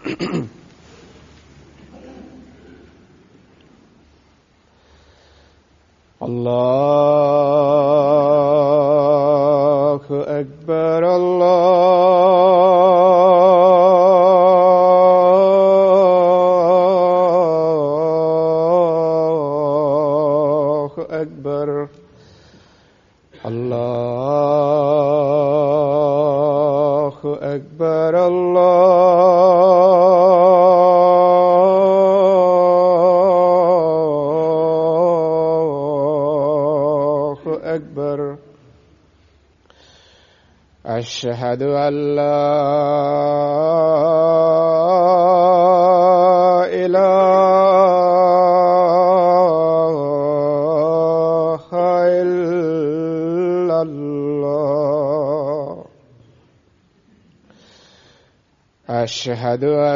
الله أكبر الله أكبر الله أكبر الله أكبر أشهد أن لا إله إلا الله أشهد أن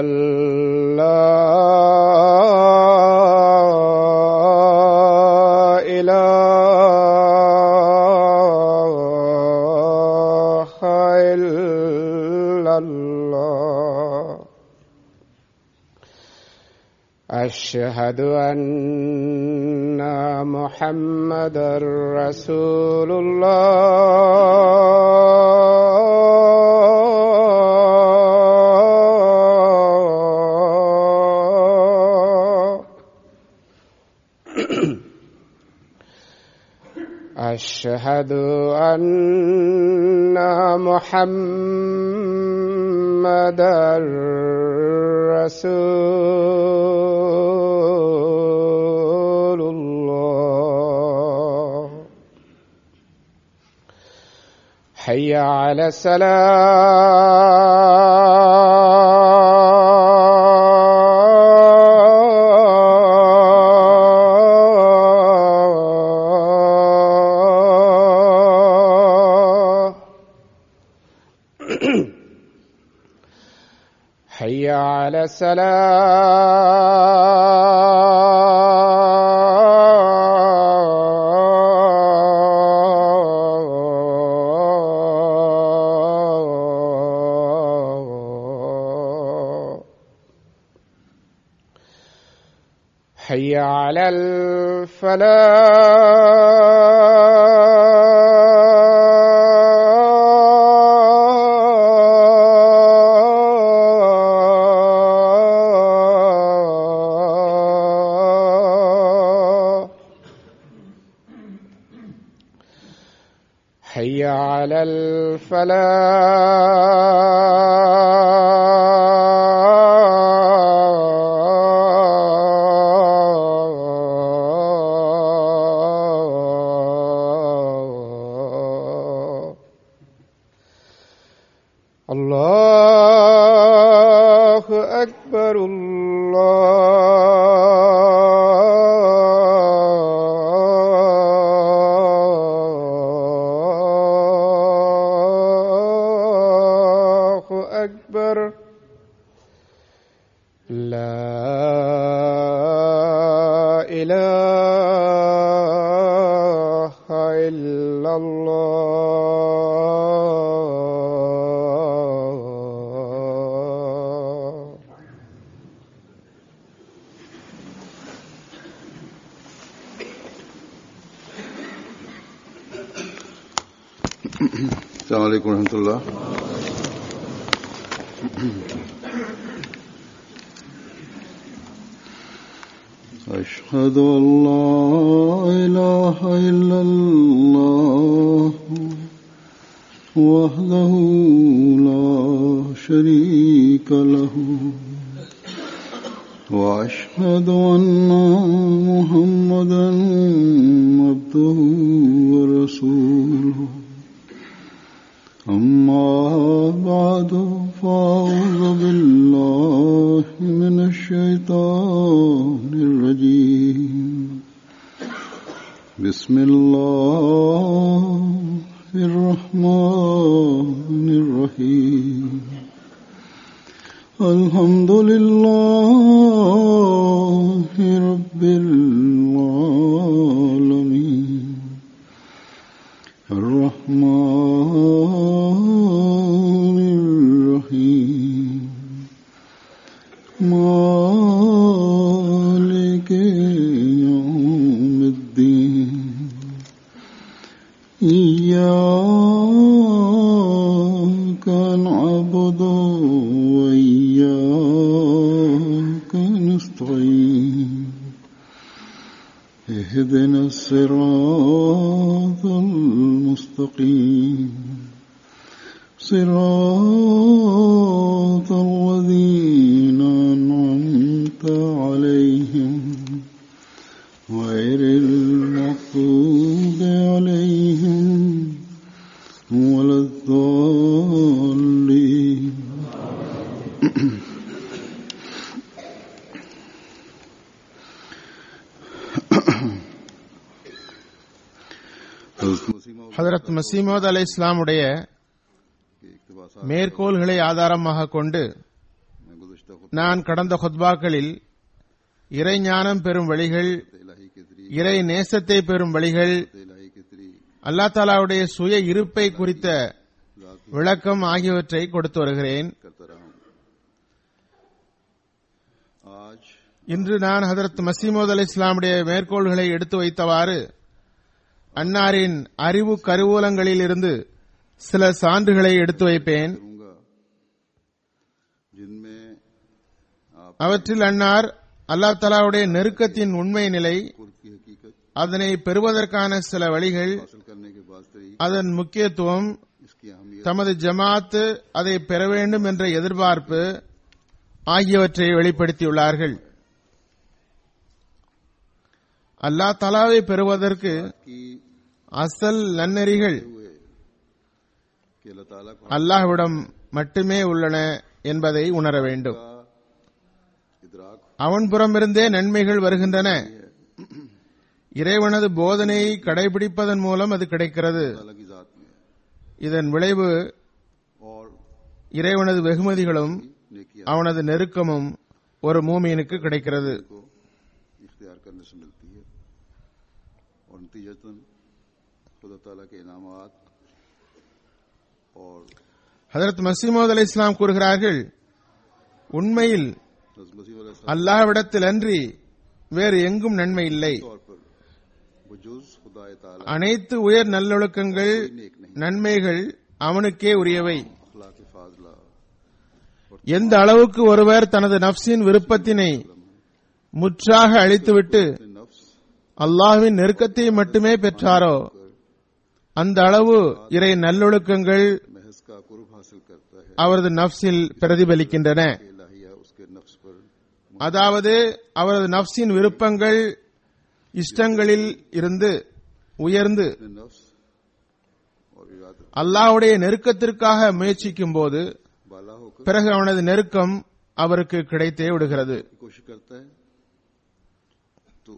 لا إله إلا الله أشهد أن محمدا رسول الله أشهد أن محمدا رسول الله حي على السلام حي على السلام حي على الفلاح حي على الفلاح الله أكبر الله أكبر لا إله إلا الله السلام عليكم ورحمة الله أشهد أن لا إله إلا الله وحده لا شريك له وأشهد أن محمدا عبده ورسوله أما بعد فأعوذ بالله من الشيطان الرجيم بسم الله الرحمن الرحيم الحمد لله رب العالمين الرحمن الرحيم مالك يوم الدين إياك نعبد وإياك نستعين اهدنا الصراط المستقيم صراط الذين أنعمت عليهم غير المغضوب عليهم ولا الضالين ஹதரத் மசீமோத் அலை இஸ்லாமுடைய மேற்கோள்களை ஆதாரமாக கொண்டு நான் கடந்த ஹுத்பாக்களில் இறை ஞானம் பெறும் வழிகள் இறை நேசத்தை பெறும் வழிகள் அல்லா தாலாவுடைய சுய இருப்பை குறித்த விளக்கம் ஆகியவற்றை கொடுத்து வருகிறேன் இன்று நான் ஹதரத் மசீமோத் அலி இஸ்லாமுடைய மேற்கோள்களை எடுத்து வைத்தவாறு அன்னாரின் அறிவு கருவூலங்களில் இருந்து சில சான்றுகளை எடுத்து வைப்பேன் जिनमें आप அவற்றில் அன்னார் அல்லா தலாவுடைய நெருக்கத்தின் உண்மை நிலை कुर्ब की हकीकत அதனை பெறுவதற்கான சில வழிகள் हासिल करने के बाद तरीक அதன் முக்கியத்துவம் इसकी अहमियत தமது ஜமாத் அதை பெற வேண்டும் என்ற எதிர்பார்ப்பு ஆகியவற்றை வெளிப்படுத்தியுள்ளார்கள் அல்லா தலாவை பெறுவதற்கு की அசல் நன்னெறிகள் हुए कि अल्लाह ताला को அல்லாஹ்விடம் மட்டுமே உள்ளன என்பதை உணர வேண்டும் का इदराक அவன் புறமிருந்தே நன்மைகள் வருகின்றன இறைவனது போதனையை கடைபிடிப்பதன் மூலம் அது கிடைக்கிறது ताला की जात में है இதன் விளைவு और இறைவனது வெகுமதிகளும் नेकियां அவனது நெருக்கமும் ஒரு மூமியனுக்கு கிடைக்கிறது को इख्तियार करने से मिलती है और नतीजतन खुदा ताला के इनामात और ஹதரத் மசீமோத் அலை இஸ்லாம் கூறுகிறார்கள் உண்மையில் हज़रत मसीह अलैहि அல்லாஹ்விடத்தில் அன்றி வேறு எங்கும் நன்மை இல்லை तौर पर वजूज खुदा ताला அனைத்து உயர் நல்லொழுக்கங்கள் नेक नहीं நன்மைகள் அவனுக்கே உரியவை अखलाक फाजला எந்த அளவுக்கு ஒருவர் தனது நப்சின் விருப்பத்தினை முற்றாக அழித்துவிட்டு अपने नफ्स அல்லாஹ்வின் நெருக்கத்தை மட்டுமே பெற்றாரோ அந்த அளவு இறை நல்லொழுக்கங்கள் महज का कुर्ब हासिल करता है அவரது நப்சில் பிரதிபலிக்கின்றன कि इलाहिया उसके नफ्स पर அதாவது அவரது நப்சின் விருப்பங்கள் இஷ்டங்களில் இருந்து உயர்ந்து अपने नफ्स और इरादत அல்லாஹ்வுடைய நெருக்கத்திற்காக முயற்சிக்கும் போது बाला होकर பிறகு அவனது நெருக்கம் அவருக்கு கிடைத்தே விடுகிறது की कोशिश करता है तो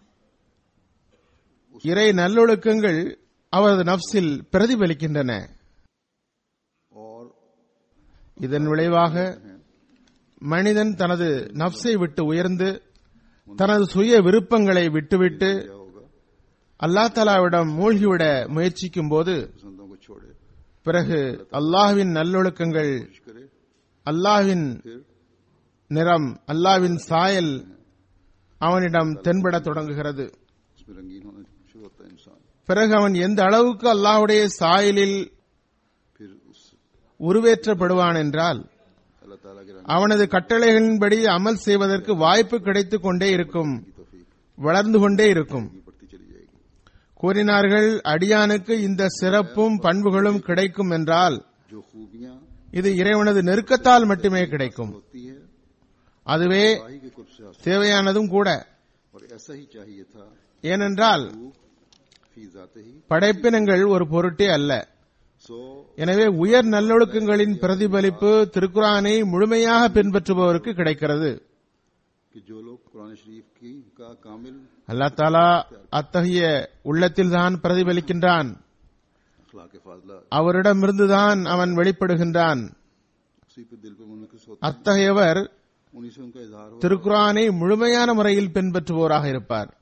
இறை நல்லொழுக்கங்கள் அவரது நப்சில் பிரதிபலிக்கின்றன और இதன் விளைவாக மனிதன் தனது நப்சை விட்டு உயர்ந்து தனது சுய விருப்பங்களை விட்டுவிட்டு क्या होगा அல்லா தலாவிடம் மூழ்கிவிட முயற்சிக்கும் போது पसंदों को छोड़े பிறகு அல்லாஹ்வின் நல்லொழுக்கங்கள் कोशिश करे அல்லாஹ்வின் फिर நிறம் அல்லாஹ்வின் சாயல் அவனிடம் தென்படத் தொடங்குகிறது उसमें रंगीन होना शुरू होता है इंसान பிறகு அவன் எந்த அளவுக்கு அல்லாஹ்வுடைய சாயலில் फिर उस உருவேற்றப்படுவான் என்றால் अल्लाह ताला के रंग அவனது கட்டளைகளின்படி அமல் செய்வதற்கு வாய்ப்பு கிடைத்துக் கொண்டே இருக்கும் की तौफीक வளர்ந்து கொண்டே இருக்கும் की बढ़ती चली जाएगी கூறினார்கள் அடியானுக்கு இந்த சிறப்பும் பண்புகளும் கிடைக்கும் என்றால் जो खूबियां இது இறைவனது நெருக்கத்தால் மட்டுமே கிடைக்கும் होती है அதுவே वाही के कुर्ब से हासिल தேவையானதும் கூட और ऐसा ही चाहिए था ஏனென்றால் फी जाते ही படைப்பினங்கள் ஒரு பொருட்டே அல்ல सो எனவே உயர் நல்லொழுக்கங்களின் பிரதிபலிப்பு திருக்குரானை முழுமையாக பின்பற்றுபவருக்கு கிடைக்கிறது कि जो लोग कुरान शरीफ की का कामिल அல்லாஹ் தாலா அத்தகைய உள்ளத்தில்தான் பிரதிபலிக்கின்றான் अखलाक फाजला அவரிடமிருந்துதான் அவன் வெளிப்படுகின்றான் उसी पे दिल पे मुनकिस होता அத்தகையவர் है उन्हीं से उनका इजहार हो திருக்குரானை முழுமையான முறையில் பின்பற்றுவோராக இருப்பார்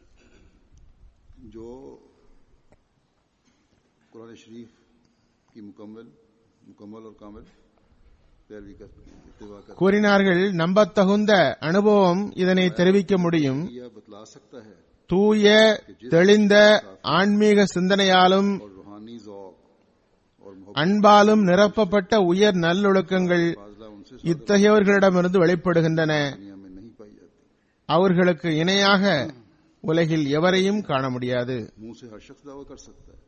जो कुरान शरीफ की मुकम्मल मुकम्मल और कामिल पैरवी कर इत्तेबा कर கூறினார்கள் நம்பத்தகுந்த அனுபவம் இதனை தெரிவிக்க முடியும் यह बतला सकता है தூய தெளிந்த ஆன்மீக சிந்தனையாலும் और रूहानी जौक और मोहब्बत அன்பாலும் நிரப்பப்பட்ட உயர் நல்லொழுக்கங்கள் फाजला उनसे இத்தகையவர்களிடமிருந்து வெளிப்படுகின்றன दुनिया में नहीं पाई जाती அவர்களுக்கு இணையாக உலகில் எவரையும் காண முடியாது मुंह से हर शख्स दावा कर सकता है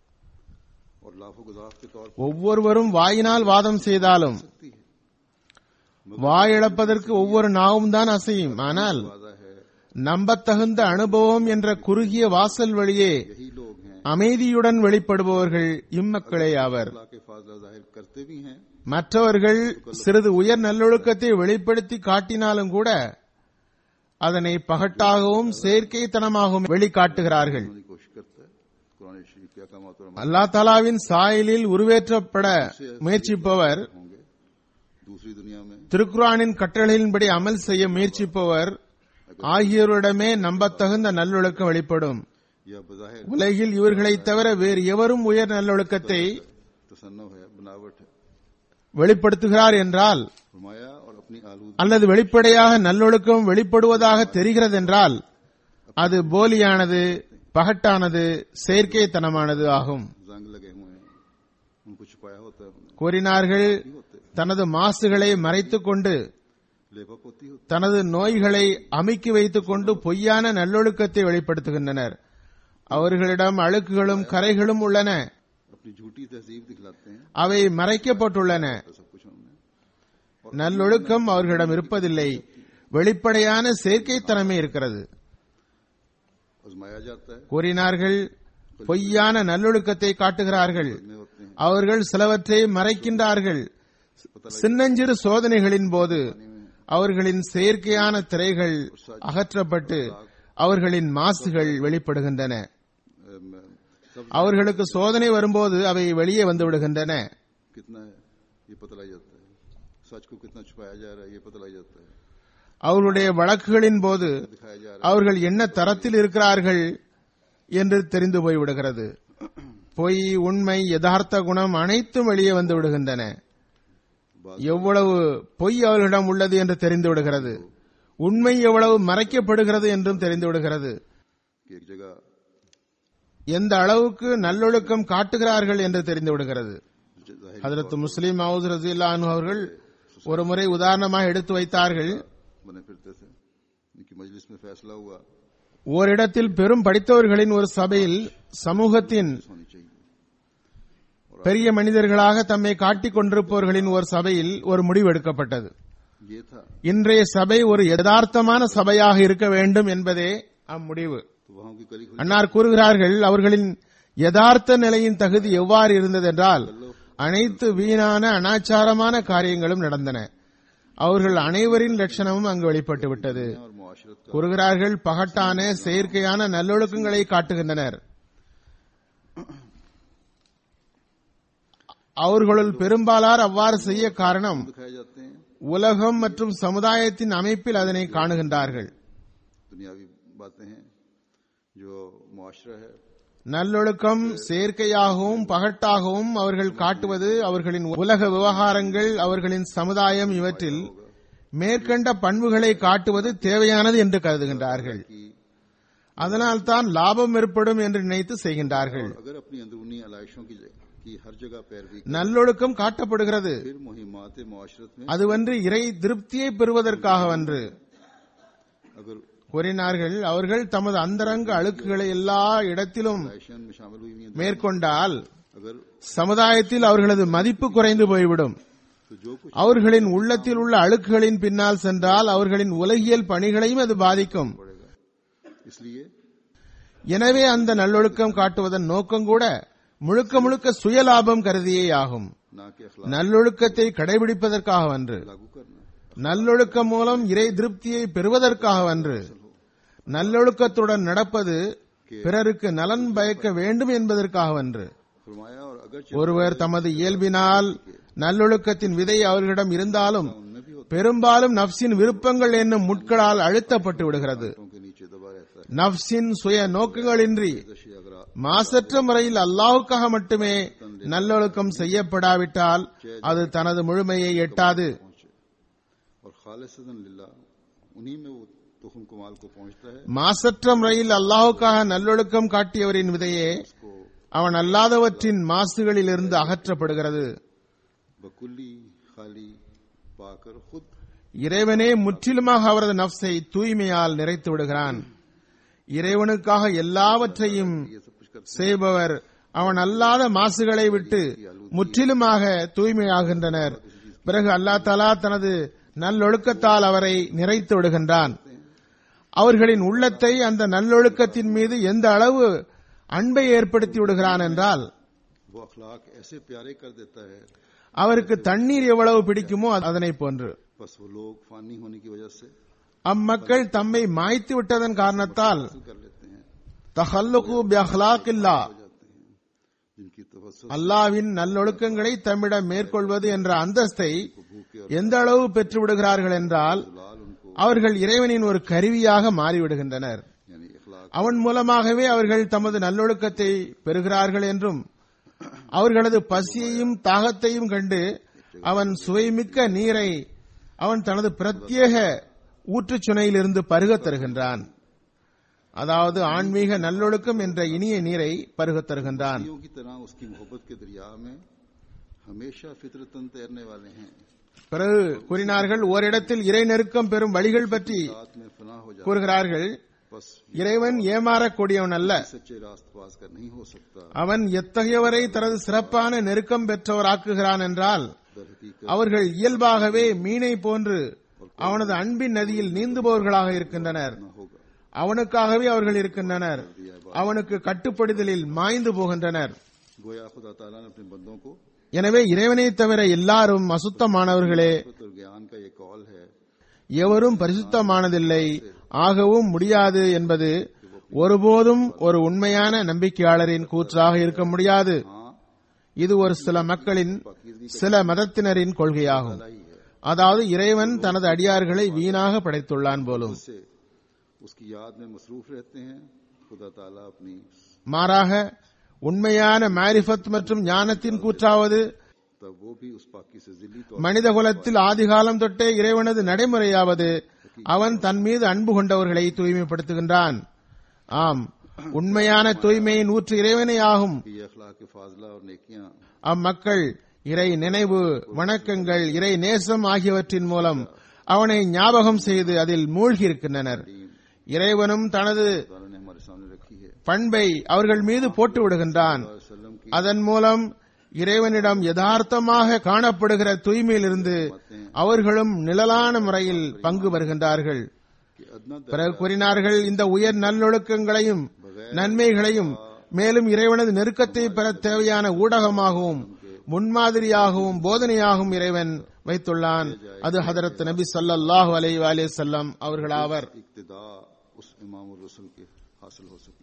और लाफो गुजाफ के तौर पर ஒவ்வொருவரும் வாயினால் வாதம் செய்தாலும் सकती है வாயிழப்பதற்கு ஒவ்வொரு நாவும் தான் அசையும் ஆனால் वादा है நம்பத்தகுந்த அனுபவம் என்ற குறுகிய வாசல் வழியே यही लोग हैं அமைதியுடன் வெளிப்படுபவர்கள் இம்மக்களே ஆவர் अल्लाह के फाजला जाहिर करते भी हैं மற்றவர்கள் சிறிது உயர் நல்லொழுக்கத்தை வெளிப்படுத்தி காட்டினாலும் கூட அதனை பகட்டாகவும் செயற்கைத்தனமாகவும் வெளிக்காட்டுகிறார்கள் होने की कोशिश करता है कुरान शरीफ के अहकाम और அல்லா தாலாவின் சாயலில் உருவேற்றப்பட முயற்சிப்பவர் होंगे दूसरी दुनिया में திருக்குரானின் கட்டளையின்படி அமல் செய்ய முயற்சிப்பவர் ஆகியோரிடமே நம்பத்தகுந்த நல்லொழுக்கம் வெளிப்படும் यह बजाहिर உலகில் இவர்களைத் தவிர வேறு எவரும் உயர் நல்லொழுக்கத்தை तसन्नो है बनावट है வெளிப்படுத்துகிறார் என்றால் फरमाया और अपनी आलूद அல்லது வெளிப்படையாக நல்லொழுக்கம் வெளிப்படுவதாக தெரிகிறதென்றால் அது போலியானது பகட்டானது செயற்கைத்தனமானது ஆகும் जंग लगे हुए हैं उनको छुपाया होता है उन्हें கூறினார்கள் नहीं होते தனது மாசுகளை மறைத்துக் கொண்டு लेपा पोती होती தனது நோய்களை அமுக்கி வைத்துக் கொண்டு பொய்யான நல்லொழுக்கத்தை வெளிப்படுத்துகின்றனர் அவர்களிடம் அழுக்குகளும் கரைகளும் உள்ளன अपनी झूठी तहजीब दिखलाते हैं அவை மறைக்கப்பட்டுள்ளன तो सब कुछ उनमें நல்லொழுக்கம் அவர்களிடம் இருப்பதில்லை வெளிப்படையான செயற்கைத்தனமே இருக்கிறது आजमाया जाता है கூறினார்கள் பொய்யான நல்லொழுக்கத்தை காட்டுகிறார்கள் में होते हैं அவர்கள் சிலவற்றை மறைக்கின்றார்கள் சின்னஞ்சிறு சோதனைகளின் போது அவர்களின் செயற்கையான திரைகள் அகற்றப்பட்டு அவர்களின் மாசுகள் வெளிப்படுகின்றன अम, सब அவர்களுக்கு சோதனை வரும்போது அவை வெளியே வந்து விடுகின்றன कितना है ये पता लग जाता है सच को कितना छुपाया जा रहा है ये पता लग जाता है அவர்களுடைய வழக்குகளின் போது दिखाया जा रहा அவர்கள் என்ன தரத்தில் இருக்கிறார்கள் என்று தெரிந்து போய்விடுகிறது பொய் உண்மை யதார்த்த குணம் அனைத்தும் வெளியே வந்து விடுகின்றன எவ்வளவு பொய் அவர்களிடம் உள்ளது என்று தெரிந்து விடுகிறது உண்மை எவ்வளவு மறைக்கப்படுகிறது என்றும் தெரிந்து விடுகிறது है कि एक जगह எந்த அளவுக்கு நல்லொழுக்கம் காட்டுகிறார்கள் என்று தெரிந்து விடுகிறது जाहिर ஹதரத் முஸ்லிம் மவுத் ரஜில்லான் அவர்கள் ஒரு முறை உதாரணமாக எடுத்து வைத்தார்கள் बने फिरते थे इनकी मजलिस में फैसला हुआ ஓரிடத்தில் பெரும் படித்தவர்களின் ஒரு சபையில் சமூகத்தின் होनी चाहिए பெரிய மனிதர்களாக தம்மை காட்டிக் கொண்டிருப்பவர்களின் ஒரு சபையில் ஒரு முடிவு எடுக்கப்பட்டது ये था இன்றைய சபை ஒரு யதார்த்தமான சபையாக இருக்க வேண்டும் என்பதே அம்முடிவு तो वहां की कली खुली அன்னார் கூறுகிறார்கள் அவர்களின் யதார்த்த நிலையின் தகுதி எவ்வாறு இருந்ததென்றால் அனைத்து வீணான அனாச்சாரமான காரியங்களும் நடந்தன அவர்கள் அனைவரின் லட்சணமும் அங்கு வெளிப்பட்டு விட்டது और मुआशरत का கூறுகிறார்கள் பகட்டான செயற்கையான நல்லொழுக்கங்களை காட்டுகின்றனர் அவர்களுள் பெரும்பாலார் அவ்வாறு செய்ய காரணம் दिखाए जाते हैं உலகம் மற்றும் சமுதாயத்தின் அமைப்பில் அதனை காணுகின்றார்கள் दुनियावी बातें हैं जो मुआशरा है நல்லொழுக்கம் செயற்கையாகவும் பகட்டாகவும் அவர்கள் காட்டுவது அவர்களின் உலக விவகாரங்கள் அவர்களின் சமுதாயம் இவற்றில் மேற்கண்ட பண்புகளை காட்டுவது தேவையானது என்று கருதுகின்றார்கள் कि அதனால்தான் லாபம் ஏற்படும் என்று நினைத்து செய்கின்றார்கள் अगर अपनी अंदरूनी आलाइशों की, की हर जगह पैरवी நல்லொழுக்கம் காட்டப்படுகிறது फिर मुहिमात मुआशरत में அதுவன்று இறை திருப்தியை பெறுவதற்காகவன்று अगर கூறினார்கள் அவர்கள் தமது அந்தரங்க அழுக்குகளை எல்லா இடத்திலும் आलाइशन में शामिल हुई हुई हैं மேற்கொண்டால் अगर சமுதாயத்தில் அவர்களது மதிப்பு குறைந்து போய்விடும் तो जो कुछ அவர்களின் உள்ளத்தில் உள்ள அழுக்குகளின் பின்னால் சென்றால் அவர்களின் உலகியல் பணிகளையும் அது பாதிக்கும் पड़ेगा इसलिए எனவே அந்த நல்லொழுக்கம் காட்டுவதன் நோக்கம் கூட முழுக்க முழுக்க சுயலாபம் கருதியே ஆகும் ना कि अखलाक நல்லொழுக்கத்தை கடைபிடிப்பதற்காகவன்று लागू करना நல்லொழுக்கம் மூலம் இறை திருப்தியை பெறுவதற்காகவன்று நல்லொழுக்கத்துடன் நடப்பது பிறருக்கு நலன் பயக்க வேண்டும் என்பதற்காகவன்று फरमाया और अगर ஒருவர் தமது இயல்பினால் நல்லொழுக்கத்தின் விதை அவர்களிடம் இருந்தாலும் उनमें भी பெரும்பாலும் நப்சின் விருப்பங்கள் என்னும் முட்களால் அழுத்தப்பட்டு விடுகிறது होठों के नीचे दबा रहता है நப்சின் சுய நோக்கங்களின்றி जैसे अगर आप மாசற்ற முறையில் அல்லாஹுக்காக மட்டுமே நல்லொழுக்கம் செய்யப்படாவிட்டால் அது தனது முழுமையை எட்டாது पहुंचे और खालिसन लिल्ला उन्हीं में वो तुखम कमाल को पहुंचता है மாசற்ற முறையில் அல்லாஹுக்காக நல்லொழுக்கம் காட்டியவரின் விதையே उसको அவன் அல்லாதவற்றின் மாசுகளிலிருந்து அகற்றப்படுகிறது बकुल्ली खाली पाकर खुद இறைவனே முற்றிலுமாக அவரது நப்சை தூய்மையால் நிறைத்து விடுகிறான் இறைவனுக்காக எல்லாவற்றையும் ये सब कुछ करते செய்பவர் அவன் அல்லாத மாசுகளை விட்டு முற்றிலுமாக தூய்மையாகின்றனர் பிறகு அல்லாஹ் தலா தனது நல்லொழுக்கத்தால் அவரை நிறைத்து விடுகின்றான் அவர்களின் உள்ளத்தை அந்த நல்லொழுக்கத்தின் மீது எந்த அளவு அன்பை ஏற்படுத்தி விடுகிறான் என்றால் वो अखलाक ऐसे प्यारे कर देता है அவருக்கு தண்ணீர் எவ்வளவு பிடிக்குமோ அதனை போன்று बस वो लोग फानी होने की वजह से அம்மக்கள் தம்மை மாய்த்து விட்டதன் காரணத்தால் हासिल कर लेते हैं தஹல்லுகு பிஅஹ்லாக்கில்லா हो जाते हैं जिनकी तवस्सुल அல்லாவின் நல்லொழுக்கங்களை தம்மிடம் மேற்கொள்வது என்ற அந்தஸ்தை भूखे और எந்த அளவு பெற்று விடுகிறார்கள் என்றால் लाल उनको அவர்கள் இறைவனின் ஒரு கருவியாக மாறிவிடுகின்றனர் यानी इखलाक அவன் மூலமாகவே அவர்கள் தமது நல்லொழுக்கத்தை பெறுகிறார்கள் என்றும் அவர்களது பசியையும் தாகத்தையும் கண்டு அவன் சுவைமிக்க நீரை அவன் தனது பிரத்யேக ஊற்றுச் சுனையிலிருந்து பருகத் தருகின்றான் அதாவது ஆன்மீக நல்லொழுக்கம் என்ற இனிய நீரை பருகத் தருகின்றான் नदियों की तरह उसकी मोहब्बत के दरिया में हमेशा फितरतन तैरने वाले हैं பிறகு கூறினார்கள் ஓரிடத்தில் இறை நெருக்கம் பெறும் வழிகள் பற்றி रात में फना हो जाता கூறுகிறார்கள் बस இறைவன் ஏமாறக்கூடியவன் அல்ல सच्चे रास्त पास का नहीं हो सकता அவன் எத்தகையவரை தனது சிறப்பான நெருக்கம் பெற்றவராக்குகிறான் என்றால் दर हकीकत அவர்கள் இயல்பாகவே மீனை போன்று அவனது அன்பின் நதியில் நீந்துபவர்களாக இருக்கின்றனர் न होगा அவனுக்காகவே அவர்கள் இருக்கின்றனர் அவனுக்கு கட்டுப்படுதலில் மாய்ந்து போகின்றனர் गोया खुदा ताला ने अपने बंदों को எனவே இறைவனை தவிர எல்லாரும் அசுத்தமானவர்களே और ज्ञान का ये कॉल है எவரும் பரிசுத்தமானதில்லை ஆகவும் முடியாது என்பது ஒருபோதும் ஒரு உண்மையான நம்பிக்கையாளரின் கூற்றாக இருக்க முடியாது हाँ இது ஒரு சில மக்களின் சில மதத்தினரின் கொள்கையாகும் ही है அதாவது இறைவன் தனது அடியார்களை வீணாக படைத்துள்ளான் போலும் उससे उसकी याद में मसरूफ रहते हैं खुदा ताला अपनी மாறாக உண்மையான மாரிஃபத் மற்றும் ஞானத்தின் கூற்றாவது तब वो भी उस पाकी से जिली तो மனித குலத்தில் ஆதிகாலம் தொட்டே இறைவனது நடைமுறையாவது அவன் தன் மீது அன்பு கொண்டவர்களை தூய்மைப்படுத்துகின்றான் ஆம் உண்மையான தூய்மையின் ஊற்று இறைவனே ஆகும் ये अखलाक के फाजला और नेकियां அம்மக்கள் இறை நினைவு வணக்கங்கள் இறை நேசம் ஆகியவற்றின் மூலம் அவனை ஞாபகம் செய்து அதில் மூழ்கி இருக்கின்றனர் இறைவனும் தனது ताला ने हमारे सामने रखी है பண்பை அவர்கள் மீது போட்டு விடுகின்றான் वसल्लम की அதன் மூலம் இறைவனிடம் யதார்த்தமாக காணப்படுகிற தூய்மையிலிருந்து அவர்களும் நிழலான முறையில் பங்கு வருகின்றார்கள் कि अदना பிறகு கூறினார்கள் இந்த உயர் நல்லொழுக்கங்களையும் நன்மைகளையும் மேலும் இறைவனது நெருக்கத்தை பெற தேவையான ஊடகமாகவும் முன்மாதிரியாகவும் போதனையாகவும் இறைவன் வைத்துள்ளான் அது ஹதரத் நபி ஸல்லல்லாஹு அலைஹி வஸல்லம் செல்லம் அவர்களாவர் इक्तदा उस इमाम रसूल के हासिल हो सकी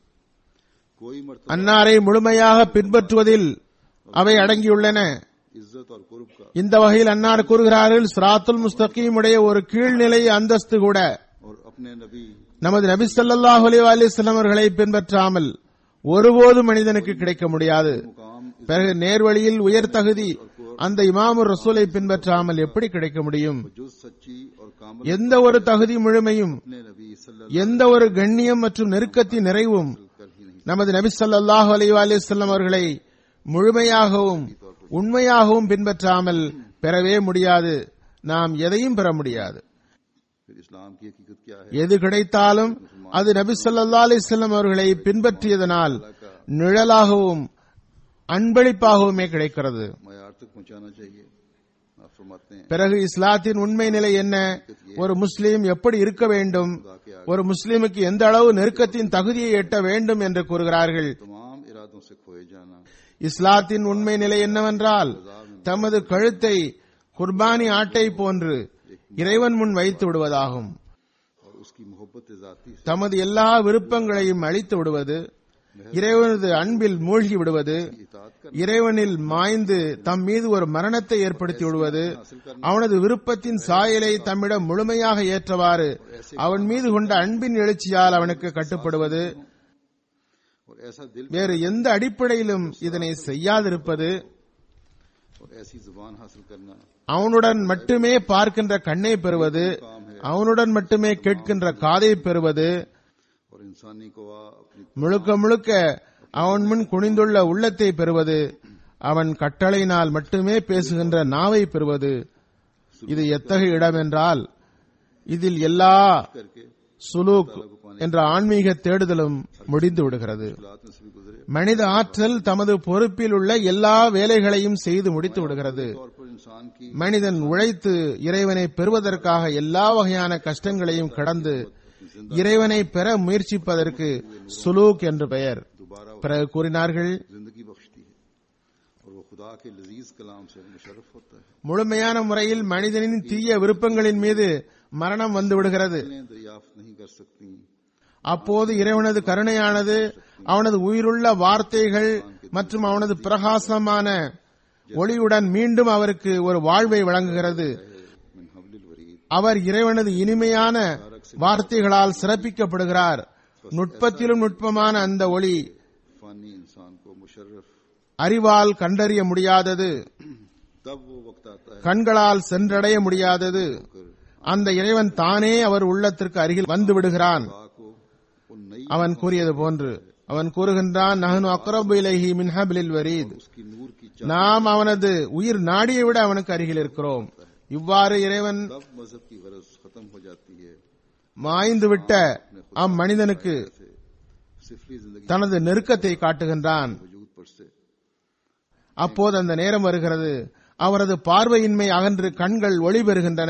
कोई मर्तबा அன்னாரை முழுமையாக பின்பற்றுவதில் அவை அடங்கியுள்ளன इज्जत और कुर्ब का இந்த வகையில் அன்னார் கூறுகிறார்கள் சிராத்துல் முஸ்தகீம் உடைய ஒரு கீழ்நிலை அந்தஸ்து கூட और अपने नबी நமது நபி ஸல்லல்லாஹு அலைஹி வஸல்லம் அவர்களை பின்பற்றாமல் ஒருபோதும் மனிதனுக்கு கிடைக்க முடியாது मुकाम பிறகு நேர்வழியில் உயர் தகுதி அந்த இமாமுர் ரசூலை பின்பற்றாமல் எப்படி கிடைக்க முடியும் जुज सच्ची और कामल எந்த ஒரு தகுதி முழுமையும் अपने नबी सल्लल्लाहु எந்த ஒரு கண்ணியம் மற்றும் நெருக்கத்தின் நிறைவும் कर ही नहीं நமது நபி ஸல்லல்லாஹு அலைஹி வஸல்லம் அவர்களை முழுமையாகவும் உண்மையாகவும் பின்பற்றாமல் பெறவே முடியாது நாம் எதையும் பெற முடியாது फिर इस्लाम की हकीकत क्या है எது கிடைத்தாலும் அது நபி ஸல்லல்லாஹு அலைஹி வஸல்லம் அவர்களை பின்பற்றியதனால் நிழலாகவும் அன்பளிப்பாகவுமே கிடைக்கிறது मैार तक पहुंचाना चाहिए आप फरमाते हैं பிறகு இஸ்லாத்தின் உண்மை நிலை என்ன ஒரு முஸ்லீம் எப்படி இருக்க வேண்டும் ஒரு முஸ்லீமுக்கு எந்த அளவு நெருக்கத்தின் தகுதியை எட்ட வேண்டும் என்று கூறுகிறார்கள் तमाम इरादों से खोए जाना இஸ்லாத்தின் உண்மை நிலை என்னவென்றால் தமது கழுத்தை குர்பானி ஆட்டை போன்று இறைவன் முன் வைத்து விடுவதாகும் और उसकी मोहब्बत जाती से தமது எல்லா விருப்பங்களையும் அழித்து விடுவது இறைவனது அன்பில் மூழ்கி விடுவது इतात कर இறைவனில் மாய்ந்து தம் மீது ஒரு மரணத்தை ஏற்படுத்தி விடுவது அவனது விருப்பத்தின் சாயலை தம்மிடம் முழுமையாக ஏற்றவாறு அவன் மீது கொண்ட அன்பின் எழுச்சியால் அவனுக்கு கட்டுப்படுவது और और ऐसा दिल வேறு எந்த அடிப்படையிலும் இதனை செய்யாதிருப்பது और ऐसी जुबान हासिल करना அவனுடன் மட்டுமே பார்க்கின்ற கண்ணை பெறுவது அவனுடன் மட்டுமே கேட்கின்ற காதை பெறுவது और इंसानी को अपनी முழுக்க முழுக்க அவன் முன் குனிந்துள்ள உள்ளத்தை பெறுவது அவன் கட்டளையினால் மட்டுமே பேசுகின்ற நாவை பெறுவது இது எத்தகைய இடம் என்றால் இதில் எல்லா करके சுலூக் என்ற ஆன்மீக தேடுதலும் முடிந்து விடுகிறது हालात में से भी गुजरे மனித ஆற்றல் தமது பொறுப்பில் உள்ள எல்லா வேலைகளையும் செய்து முடித்து விடுகிறது तौर पर इंसान की மனிதன் உழைத்து இறைவனை பெறுவதற்காக எல்லா வகையான கஷ்டங்களையும் கடந்து இறைவனை பெற முயற்சிப்பதற்கு சுலூக் என்று பெயர் दोबारा பிறகு கூறினார்கள் जिंदगी बख्शती है और वो खुदा के लजीज कलाम से मुशरफ होता है முழுமையான முறையில் மனிதனின் தீய விருப்பங்களின் மீது மரணம் வந்து விடுகிறது इन्हें दरियाफ्त नहीं कर सकती அப்போது இறைவனது கருணையானது அவனது உயிருள்ள வார்த்தைகள் மற்றும் அவனது பிரகாசமான ஒளியுடன் மீண்டும் அவருக்கு ஒரு வாழ்வை வழங்குகிறது मिन हबलिल वरीद அவர் இறைவனது இனிமையான வார்த்தைகளால் சிறப்பிக்கப்படுகிறார் நுட்பத்திலும் நுட்பமான அந்த ஒளி फानी इंसान को मुशर्रफ அறிவால் கண்டறிய முடியாதது तब वो वक्त आता है கண்களால் சென்றடைய முடியாதது அந்த இறைவன் தானே அவர் உள்ளத்திற்கு அருகில் வந்து விடுகிறான் खुदा को उन नई அவன் கூறியது போன்று அவன் கூறுகின்றான் நஹனு அக்ரபு இலைஹி மின் ஹப்லில் வரீத் उसकी नूर की நாம் அவனது உயிர் நாடியை விட அவனுக்கு அருகில் இருக்கிறோம் இவ்வாறு இறைவன் तब मजहब की गरज खत्म हो जाती है மாய்ந்துவிட்ட அம்மனிதனுக்கு से सिफली जिंदगी தனது நெருக்கத்தை காட்டுகின்றான் वजूद पर से அப்போது அந்த நேரம் வருகிறது அவரது பார்வையின்மை அகன்று கண்கள் ஒளி பெறுகின்றன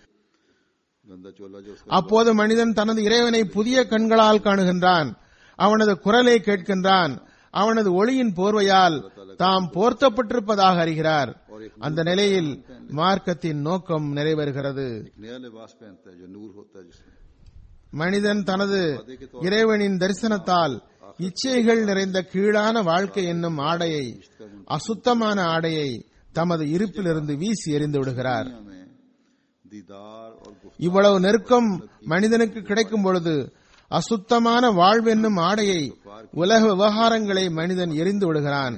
गंदा चोला जो उसका அப்போது மனிதன் தனது இறைவனை புதிய கண்களால் காணுகின்றான் அவனது குரலை கேட்கின்றான் அவனது ஒளியின் போர்வையால் தாம் போர்த்தப்பட்டிருப்பதாக அறிகிறார் அந்த நிலையில் மார்க்கத்தின் நோக்கம் நிறைவேறுகிறது एक नया लिबास पहनता है जो नूर होता है जिसमें மனிதன் தனது இறைவனின் தரிசனத்தால் இச்சைகள் நிறைந்த கீழான வாழ்க்கை என்னும் ஆடையை அசுத்தமான ஆடையை தமது இருப்பிலிருந்து வீசி எறிந்து விடுகிறார் दुनिया में दीदार और गुफ्त இவ்வளவு நெருக்கம் மனிதனுக்கு கிடைக்கும் பொழுது அசுத்தமான வாழ்வென்னும் ஆடையை உலக விவகாரங்களை மனிதன் எரிந்து விடுகிறான்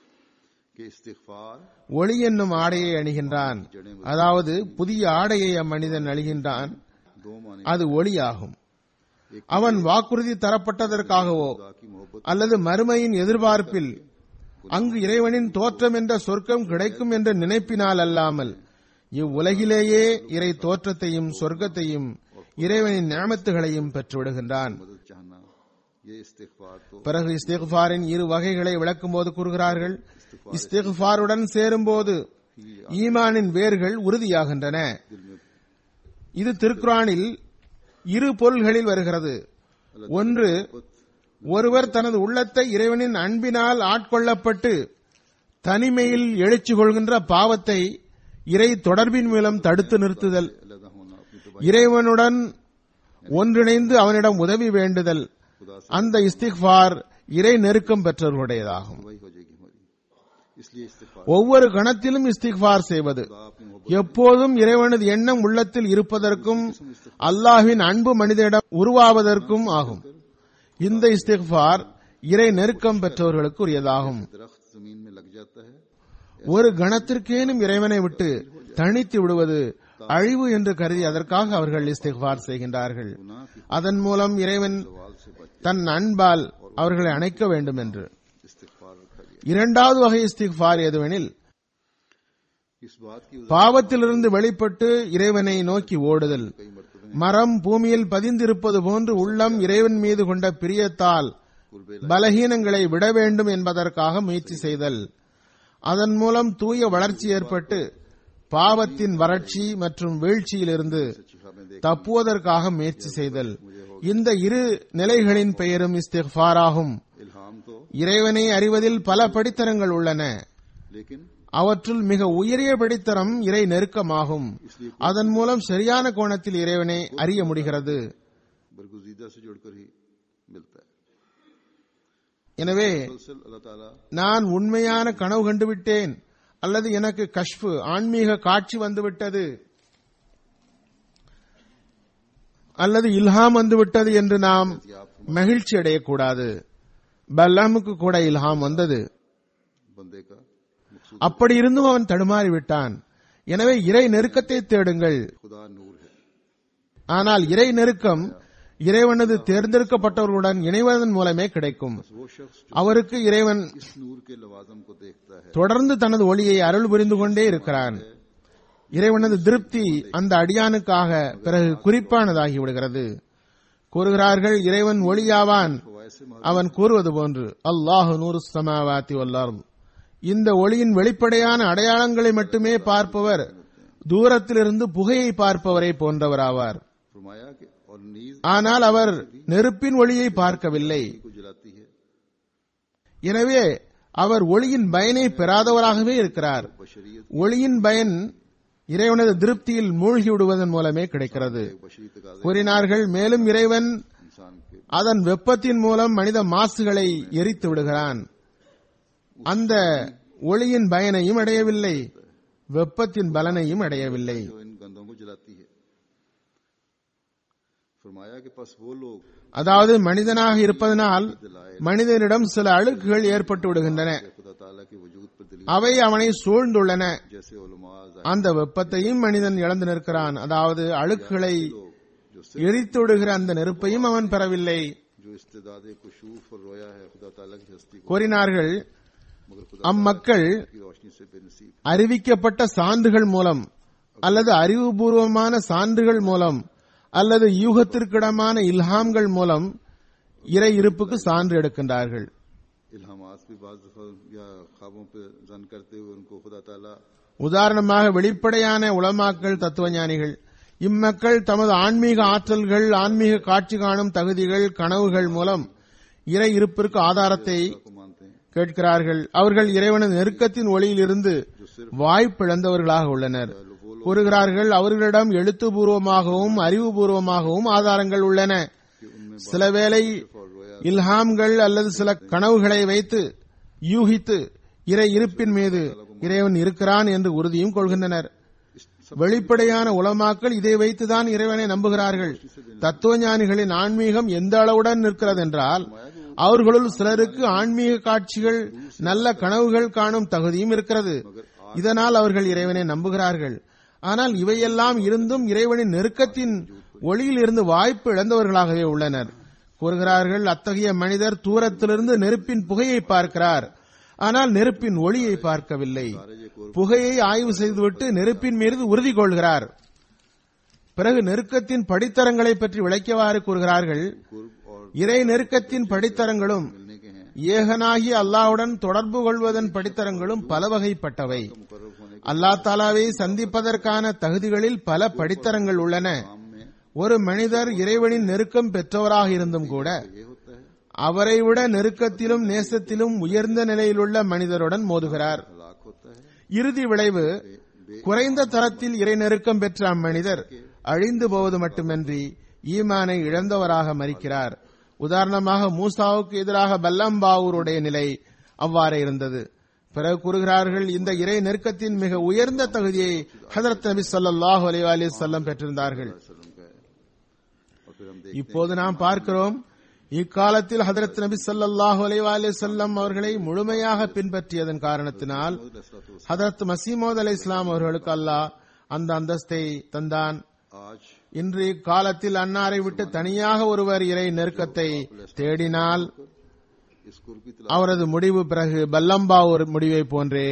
के इस्तिगफार ஒளி என்னும் ஆடையை அணிகின்றான் அதாவது புதிய ஆடையை அம்மனிதன் அணிகின்றான் दो माने அது ஒளியாகும் அவன் வாக்குறுதி தரப்பட்டதற்காகவோ खुदा की मोहब्बत அல்லது மறுமையின் எதிர்பார்ப்பில் அங்கு இறைவனின் தோற்றம் என்ற சொர்க்கம் கிடைக்கும் என்ற நினைப்பினால் அல்லாமல் இவ்வுலகிலேயே இறை தோற்றத்தையும் சொர்க்கத்தையும் இறைவனின் நியமத்துகளையும் பெற்றுவிடுகின்றான் मदद चाहना ये इस्तिगफार तो பிறகு இஸ்திக்ஃபாரின் இரு வகைகளை விளக்கும்போது கூறுகிறார்கள் இஸ்திக்ஃபாருடன் சேரும்போது ஈமானின் வேர்கள் உறுதியாகின்றன दिल में இது திருக்குரானில் இரு பொருள்களில் வருகிறது ஒன்று ஒருவர் தனது உள்ளத்தை இறைவனின் அன்பினால் ஆட்கொள்ளப்பட்டு தனிமையில் எழுச்சி கொள்கின்ற பாவத்தை இறை தொடர்பின் மூலம் தடுத்து நிறுத்துதல் अलग होना अपनी तो இறைவனுடன் ஒன்றிணைந்து அவனிடம் உதவி வேண்டுதல் அந்த இஸ்திக்ஃபார் இறை நெருக்கம் பெற்றவர்களுடையதாகும் वही हो जाएगी हमारी इसलिए इस्तिगफार ஒவ்வொரு கணத்திலும் இஸ்திக்ஃபார் செய்வது खुदा अपनी मोहब्बत எப்போதும் இறைவனது எண்ணம் உள்ளத்தில் இருப்பதற்கும் அல்லாஹ்வின் அன்பு மனிதனிடம் உருவாவதற்கும் ஆகும் இந்த இஸ்திக்ஃபார் இறை நெருக்கம் பெற்றவர்களுக்கு உரியதாகும் दरख्त जमीन में लग जाता है ஒரு கணத்திற்கேனும் இறைவனை விட்டு தனித்து விடுவது அழிவு என்று கருதி அதற்காக அவர்கள் இஸ்திக்ஃபார் செய்கின்றார்கள் गुनाह की அதன் மூலம் இறைவன் सवाल से बच தன் அன்பால் அவர்களை அணைக்க வேண்டும் என்று इस्तिगफार रखा गया இரண்டாவது வகை இஸ்திக்ஃபார் எதுவெனில் इस बात की பாவத்திலிருந்து வெளிப்பட்டு இறைவனை நோக்கி ஓடுதல் कई मरतबे மரம் பூமியில் பதிந்திருப்பது போன்று உள்ளம் இறைவன் மீது கொண்ட பிரியத்தால் பலகீனங்களை விட வேண்டும் என்பதற்காக முயற்சி செய்தல் அதன் மூலம் தூய வளர்ச்சி ஏற்பட்டு பாவத்தின் வறட்சி மற்றும் வீழ்ச்சியிலிருந்து हमें देख தப்புவதற்காக முயற்சி செய்தல் இந்த இரு நிலைகளின் பெயரும் இஸ்திஃபாராகும் इल्हाम तो இறைவனை அறிவதில் பல படித்தரங்கள் உள்ளன लेकिन அவற்றுள் மிக உயரிய படித்தரம் இறை நெருக்கமாகும் அதன் மூலம் சரியான கோணத்தில் இறைவனை அறிய முடிகிறது बरगुजीदा से जुड़कर ही मिलता है எனவே मुसलसल अल्लाह ताला நான் உண்மையான கனவு கண்டுவிட்டேன் அல்லது எனக்கு கஷ்பு ஆன்மீக காட்சி வந்துவிட்டது அல்லது இல்ஹாம் வந்துவிட்டது என்று நாம் மகிழ்ச்சி அடையக்கூடாது பல்லாமுக்கு கூட இல்ஹாம் வந்தது बंदे का मकसूद அப்படி இருந்தும் அவன் தடுமாறி விட்டான் எனவே இறை நெருக்கத்தை தேடுங்கள் खुदा नूर है ஆனால் இறை நெருக்கம் இறைவனது தேர்ந்தெடுக்கப்பட்டவர்களுடன் இணைவதன் மூலமே கிடைக்கும் वो शख्स जो அவருக்கு இறைவன் इस नूर के लवाजम को देखता है தொடர்ந்து தனது ஒளியை அருள் புரிந்து கொண்டே இருக்கிறான் இறைவனது திருப்தி அந்த அடியானுக்காக பிறகு குறிப்பானதாகி விடுகிறது கூறுகிறார்கள் இறைவன் ஒளியாவான் फवायद से அவன் கூறுவது போன்று அல்லாஹு நூறு சமாவாத்தி வல்லார் இந்த ஒளியின் வெளிப்படையான அடையாளங்களை மட்டுமே பார்ப்பவர் தூரத்திலிருந்து புகையை பார்ப்பவரை போன்றவராவார் फरमाया कि और नीज ஆனால் அவர் நெருப்பின் ஒளியை பார்க்கவில்லை को जलाती है எனவே அவர் ஒளியின் பயனை பெறாதவராகவே இருக்கிறார் बशरीत ஒளியின் பயன் இறைவனது திருப்தியில் மூழ்கி விடுவதன் மூலமே கிடைக்கிறது बशरी तकाजे கூறினார்கள் மேலும் இறைவன் इंसान के அதன் வெப்பத்தின் மூலம் மனித மாசுகளை எரித்து விடுகிறான் அந்த ஒளியின் பயனையும் அடையவில்லை வெப்பத்தின் பலனையும் அடையவில்லை जो इन गंधों को जलाती है फरमाया कि बस वो लोग அதாவது மனிதனாக இருப்பதனால் மனிதனிடம் சில அழுக்குகள் ஏற்பட்டு விடுகின்றன खुदा ताला के वजूद पर दलील அவை அவனை சூழ்ந்துள்ளன जैसे उलमा அந்த வெப்பத்தையும் மனிதன் இழந்து நிற்கிறான் அதாவது அழுக்குகளை लोग जो सिर्फ எரித்து விடுகிற அந்த நெருப்பையும் அவன் பெறவில்லை जो इस्तेदाद कुशूफ और रोया है खुदा ताला की हस्ती को கூறினார்கள் मगर खुदा அம்மக்கள் की रोशनी से बेनसीब அறிவிக்கப்பட்ட சான்றுகள் மூலம் அல்லது அறிவுபூர்வமான சான்றுகள் மூலம் அல்லது யூகத்திற்கிடமான இல்ஹாம்கள் மூலம் இறை இருப்புக்கு சான்று எடுக்கின்றார்கள் इल्हामात भी बाज दफा या ख्वाबों पे जन करते हुए उनको खुदा ताला உதாரணமாக வெளிப்படையான உலமாக்கள் தத்துவஞானிகள் இம்மக்கள் தமது ஆன்மீக ஆற்றல்கள் ஆன்மீக காட்சி காணும் தகுதிகள் கனவுகள் மூலம் இறை இருப்பிற்கு ஆதாரத்தை को मानते हैं கேட்கிறார்கள் அவர்கள் இறைவனது நெருக்கத்தின் ஒளியிலிருந்து வாய்ப்பிழந்தவர்களாக உள்ளனர் கூறுகிறார்கள் அவர்களிடம் எழுத்துப்பூர்வமாகவும் அறிவுபூர்வமாகவும் ஆதாரங்கள் உள்ளன சிலவேளை இல்ஹாம்கள் அல்லது சில கனவுகளை வைத்து யூகித்து இறை இருப்பின் மீது இறைவன் இருக்கிறான் என்று உறுதியும் கொள்கின்றனர் வெளிப்படையான உலமாக்கள் இதை வைத்துதான் இறைவனை நம்புகிறார்கள் தத்துவஞானிகளின் ஆன்மீகம் எந்த அளவுடன் நிற்கிறது என்றால் அவர்களுள் சிலருக்கு ஆன்மீக காட்சிகள் நல்ல கனவுகள் காணும் தகுதியும் இருக்கிறது இதனால் அவர்கள் இறைவனை நம்புகிறார்கள் ஆனால் இவையெல்லாம் இருந்தும் இறைவனின் நெருக்கத்தின் ஒளியில் இருந்து வாய்ப்பு இழந்தவர்களாகவே உள்ளனர் கூறுகிறார்கள் அத்தகைய மனிதர் தூரத்திலிருந்து நெருப்பின் புகையை பார்க்கிறார் ஆனால் நெருப்பின் ஒளியை பார்க்கவில்லை புகையை ஆய்வு செய்துவிட்டு நெருப்பின் மீது உறுதி கொள்கிறார் பிறகு நெருக்கத்தின் படித்தரங்களை பற்றி விளக்கியவாறு கூறுகிறார்கள் இறை நெருக்கத்தின் படித்தரங்களும் मिलने के हैं ஏகனாகி அல்லாஹ்வுடன் தொடர்பு கொள்வதன் படித்தரங்களும் பல வகைப்பட்டவை அல்லாஹ் தாலாவை சந்திப்பதற்கான தகுதிகளில் பல படித்தரங்கள் உள்ளன काम में ஒரு மனிதர் இறைவனின் நெருக்கம் பெற்றவராக இருந்தும் கூட ये होता है அவரை விட நெருக்கத்திலும் நேசத்திலும் உயர்ந்த நிலையிலுள்ள மனிதருடன் மோதுகிறார் हलाक होता है இறுதி விளைவு குறைந்த தரத்தில் இறை நெருக்கம் பெற்ற அம்மனிதர் அழிந்து போவது மட்டுமின்றி ஈமானை இழந்தவராக மறிக்கிறார் உதாரணமாக மூசாவுக்கு எதிராக பல்லம்பாவூருடைய நிலை அவ்வாறே இருந்தது பிறகு கூறுகிறார்கள் இந்த இறை நெருக்கத்தின் மிக உயர்ந்த தகுதியை ஹதரத் நபி ஸல்லல்லாஹு அலைஹி வஸல்லம் பெற்றிருந்தார்கள் वसल्लम का है और फिर हम देख இப்போது நாம் பார்க்கிறோம் இக்காலத்தில் ஹதரத் நபி ஸல்லல்லாஹு அலைஹி வஸல்லம் அவர்களை முழுமையாக பின்பற்றியதன் காரணத்தினால் ஹதரத் மசீமோத் அலை இஸ்லாம் அவர்களுக்கு அல்லாஹ் அந்த அந்தஸ்தை தந்தான் आज இன்று இக்காலத்தில் அன்னாரை விட்டு தனியாக ஒருவர் இறை நெருக்கத்தை தேடினால் इस कुर की அவரது முடிவு பிறகு பல்லம்பாவூர் முடிவை போன்றே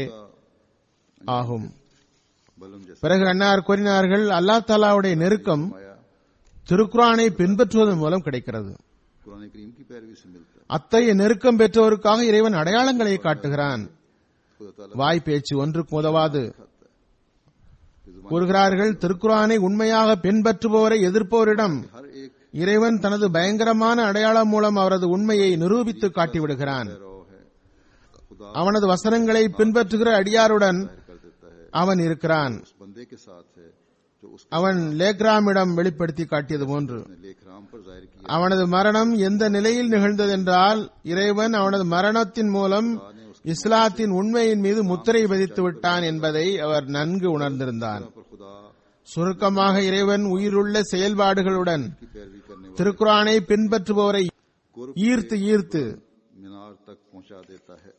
ஆகும் बलम जैसा பிறகு அன்னார் கூறினார்கள் அல்லாஹ் தாலாவுடைய நெருக்கம் माया திருக்குரானை பின்பற்றுவதன் மூலம் கிடைக்கிறது कुरान करीम की पैरवी से मिलता है அத்தகைய நெருக்கம் பெற்றோருக்காக இறைவன் அடையாளங்களை காட்டுகிறான் खुदा ताला வாய் பேச்சு ஒன்றுக்கு உதவாது खाता है कि जुबान கூறுகிறார்கள் திருக்குரானை உண்மையாக பின்பற்றுபவரை எதிர்ப்பவரிடம் हर एक இறைவன் தனது பயங்கரமான அடையாளம் மூலம் அவரது உண்மையை நிரூபித்து காட்டிவிடுகிறான் रो है खुदा அவனது வசனங்களை பின்பற்றுகிற அடியாருடன் कर देता है அவன் இருக்கிறான் उस बंदे के साथ है जो उसने அவன் லேக்ராமிடம் வெளிப்படுத்தி காட்டியது போன்று लेख राम पर जाहिर किया அவனது மரணம் எந்த நிலையில் நிகழ்ந்ததென்றால் இறைவன் அவனது மரணத்தின் மூலம் இஸ்லாத்தின் உண்மையின் மீது முத்திரை பதித்து விட்டான் என்பதை அவர் நன்கு உணர்ந்திருந்தான் पर खुदा சுருக்கமாக இறைவன் உயிருள்ள செயல்பாடுகளுடன் की पैरवी करने वाले திருக்குரானை பின்பற்றுபவரை कुर्ब ஈர்த்து ஈர்த்து मीनार पहुंचा देता है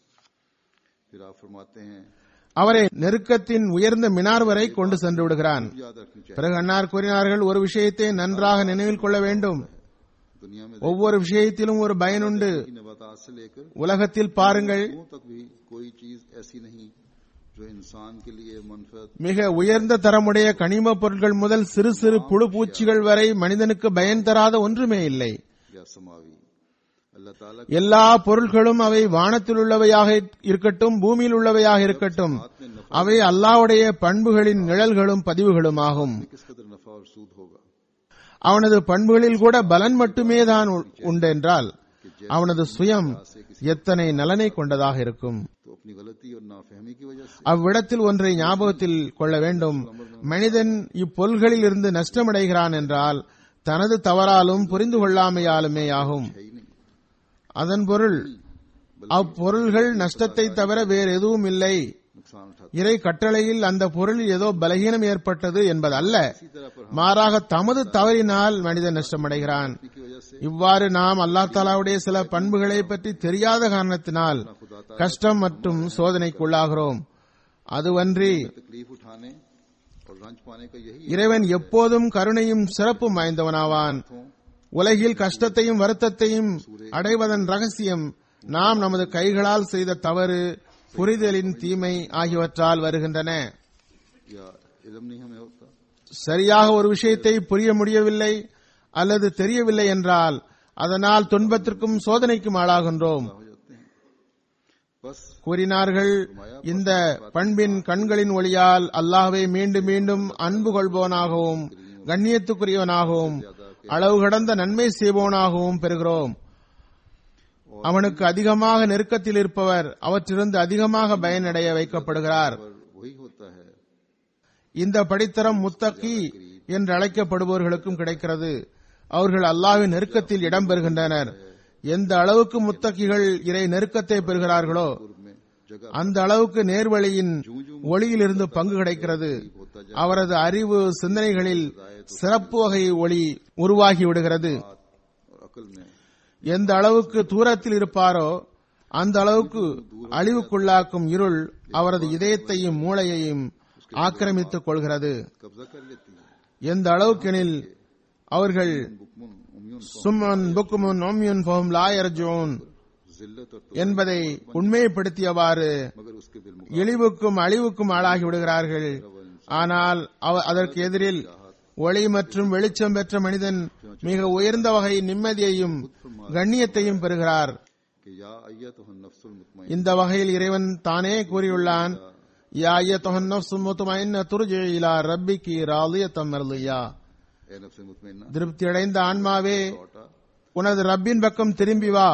फिर आप फरमाते हैं அவரை நெருக்கத்தின் உயர்ந்த மினார் வரை கொண்டு சென்று விடுகிறான் याद रखनी चाहिए பிறகு அன்னார் கூறினார்கள் ஒரு விஷயத்தை நன்றாக நினைவில் கொள்ள வேண்டும் दुनिया में ஒவ்வொரு விஷயத்திலும் ஒரு பயனுண்டு की नबातात से लेकर உலகத்தில் பாருங்கள் लोगों तक भी कोई चीज ऐसी नहीं जो इंसान के लिए मनफत மிக உயர்ந்த தரமுடைய கனிம பொருட்கள் முதல் சிறு சிறு புழு பூச்சிகள் வரை மனிதனுக்கு பயன் தராத ஒன்றுமே இல்லை या समावी अल्लाह ताला எல்லா பொருள்களும் அவை வானத்தில் உள்ளவையாக இருக்கட்டும் பூமியில் உள்ளவையாக இருக்கட்டும் அவை அல்லாஹ்வுடைய பண்புகளின் நிழல்களும் பதிவுகளுமாகும் किस कदर नफा और सूद होगा அவனது பண்புகளில் கூட பலன் மட்டுமே தான் உ- உண்டென்றால் அவனது சுயம் எத்தனை நலனை கொண்டதாக இருக்கும் तो अपनी गलती और नाफहमी की वजह से அவ்விடத்தில் ஒன்றை ஞாபகத்தில் கொள்ள வேண்டும் மனிதன் இப்பொருள்களில் இருந்து நஷ்டமடைகிறான் என்றால் தனது தவறாலும் புரிந்து கொள்ளாமையாலுமே ஆகும் है ही नहीं அதன் பொருள் அப்பொருள்கள் நஷ்டத்தை தவிர வேறு எதுவும் இல்லை नुकसान उठाते இறை கட்டளையில் அந்த பொருளில் ஏதோ பலகீனம் ஏற்பட்டது என்பதல்ல इसी तरह पर மாறாக தமது தவறினால் மனிதன் நஷ்டமடைகிறான் हम की वजह से இவ்வாறு நாம் அல்லா தாலாவுடைய சில பண்புகளை பற்றி தெரியாத காரணத்தினால் கஷ்டம் மற்றும் சோதனைக்குள்ளாகிறோம் அதுவன்றி तकलीफ उठाने और रंज पाने का यही இறைவன் எப்போதும் கருணையும் சிறப்பும் வாய்ந்தவனாவான் உலகில் கஷ்டத்தையும் வருத்தத்தையும் அடைவதன் ரகசியம் நாம் நமது கைகளால் செய்த தவறு புரிதலின் தீமை ஆகியவற்றால் வருகின்றன या इल्म नहीं हमें होता சரியாக ஒரு விஷயத்தை புரிய முடியவில்லை அல்லது தெரியவில்லை என்றால் அதனால் துன்பத்திற்கும் சோதனைக்கும் ஆளாகின்றோம் हो जाते हैं बस கூறினார்கள் இந்த பண்பின் கண்களின் ஒளியால் அல்லாஹ்வை மீண்டும் மீண்டும் அன்பு கொள்பவனாகவும் கண்ணியத்துக்குரியவனாகவும் அளவு கடந்த நன்மை செய்பவனாகவும் பெறுகிறோம் அவனுக்கு அதிகமாக நெருக்கத்தில் இருப்பவர் அவற்றிலிருந்து அதிகமாக பயனடைய வைக்கப்படுகிறார் पर वही होता है இந்த படித்தரம் முத்தகி என்று அழைக்கப்படுபவர்களுக்கும் கிடைக்கிறது அவர்கள் அல்லாஹ்வின் நெருக்கத்தில் இடம்பெறுகின்றனர் எந்த அளவுக்கு முத்தகிகள் இறை நெருக்கத்தை பெறுகிறார்களோ पूर्व में जगह அந்த அளவுக்கு நேர்வழியின் ஒளியிலிருந்து பங்கு கிடைக்கிறது அவரது அறிவு சிந்தனைகளில் சிறப்பு வகை ஒளி உருவாகி விடுகிறது और अकल में எந்த அளவுக்கு தூரத்தில் இருப்பாரோ அந்த அளவுக்கு அழிவுக்குள்ளாக்கும் இருள் அவரது இதயத்தையும் மூளையையும் ஆக்கிரமித்துக் கொள்கிறது कब्जा कर लेती है எந்த அளவுக்கெனில் அவர்கள் बुकमुन उम्यून சும்மன் புக்குமுன் ஓமியுன் ஃபஹும் லா யர்ஜூன் जिल्लत और என்பதை உண்மைப்படுத்தியவாறு मगर उसके बिल இழிவுக்கும் அழிவுக்கும் ஆளாகி விடுகிறார்கள் ஆனால் அவ- அதற்கு எதிரில் ஒளி மற்றும் வெளிச்சம் பெற்ற மனிதன் மிக உயர்ந்த வகை நிம்மதியையும் கண்ணியத்தையும் பெறுகிறார் कि या अय्यत नफ्सुल मुतमइन இந்த வகையில் இறைவன் தானே கூறியுள்ளான் யா அய்யத்துஹன் நஃப்ஸு முத்மஇன்ன துர்ஜி இலா ரப்பிகி ராதியத்தம் மர்லியா ए नफ्स मुतमइन्ना திருப்தியடைந்த ஆன்மாவே लौटा உனது ரப்பின் பக்கம் திரும்பி வா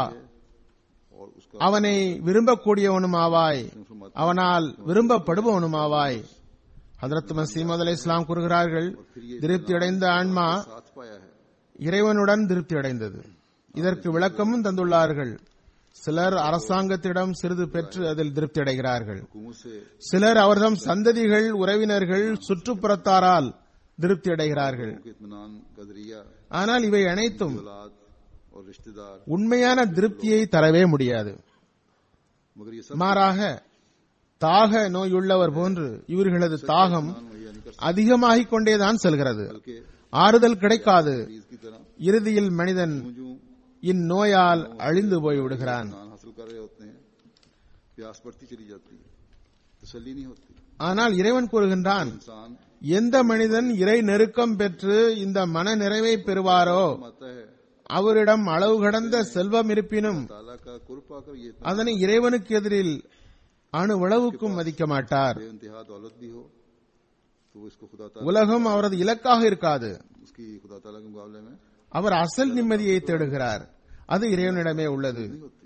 और उसका அவனை விரும்பக்கூடியவனும் ஆவாய் அவனால் விரும்பப்படுபவனும் ஆவாய் ஹதரத் மசீமது அலை இஸ்லாம் கூறுகிறார்கள் திருப்தியடைந்த ஆன்மா साथ पाया है இறைவனுடன் திருப்தி அடைந்தது இதற்கு விளக்கமும் தந்துள்ளார்கள் சிலர் அரசாங்கத்திடம் சிறிது பெற்று அதில் திருப்தி அடைகிறார்கள் हुकूमत से சிலர் அவர்தம் சந்ததிகள் உறவினர்கள் சுற்றுப்புறத்தாரால் திருப்தி அடைகிறார்கள் के इत्मीनान का जरिया ஆனால் இவை அனைத்தும் औलाद और रिश्तेदार உண்மையான திருப்தியை தரவே முடியாது मगर ये सब மாறாக தாக நோயுள்ளவர் போன்று இவர்களது தாகம் मुहैया नहीं कर அதிகமாகிக் கொண்டேதான் செல்கிறது बल्कि ஆறுதல் கிடைக்காது मरीज की तरह இறுதியில் மனிதன் जो இந்நோயால் அழிந்து போய் விடுகிறான் इत्मीनान हासिल कर रहे होते हैं प्यास बढ़ती चली जाती है तसल्ली नहीं होती ஆனால் இறைவன் கூறுகின்றான் इंसान எந்த மனிதன் இறை நெருக்கம் பெற்று இந்த மன நிறைவை பெறுவாரோ आता है அவரிடம் அளவு கடந்த செல்வம் இருப்பினும் ताला का कुर पाकर ये அதனை இறைவனுக்கு எதிரில் அணுவளவுக்கும் மதிக்க மாட்டார் इंतहा दौलत भी हो तो वो इसको खुदा ताला உலகம் அவரது இலக்காக இருக்காது उसकी खुदा ताला के मुकाबले में அவர் அசல் நிம்மதியை தேடுகிறார் அது இறைவனிடமே உள்ளது नहीं होती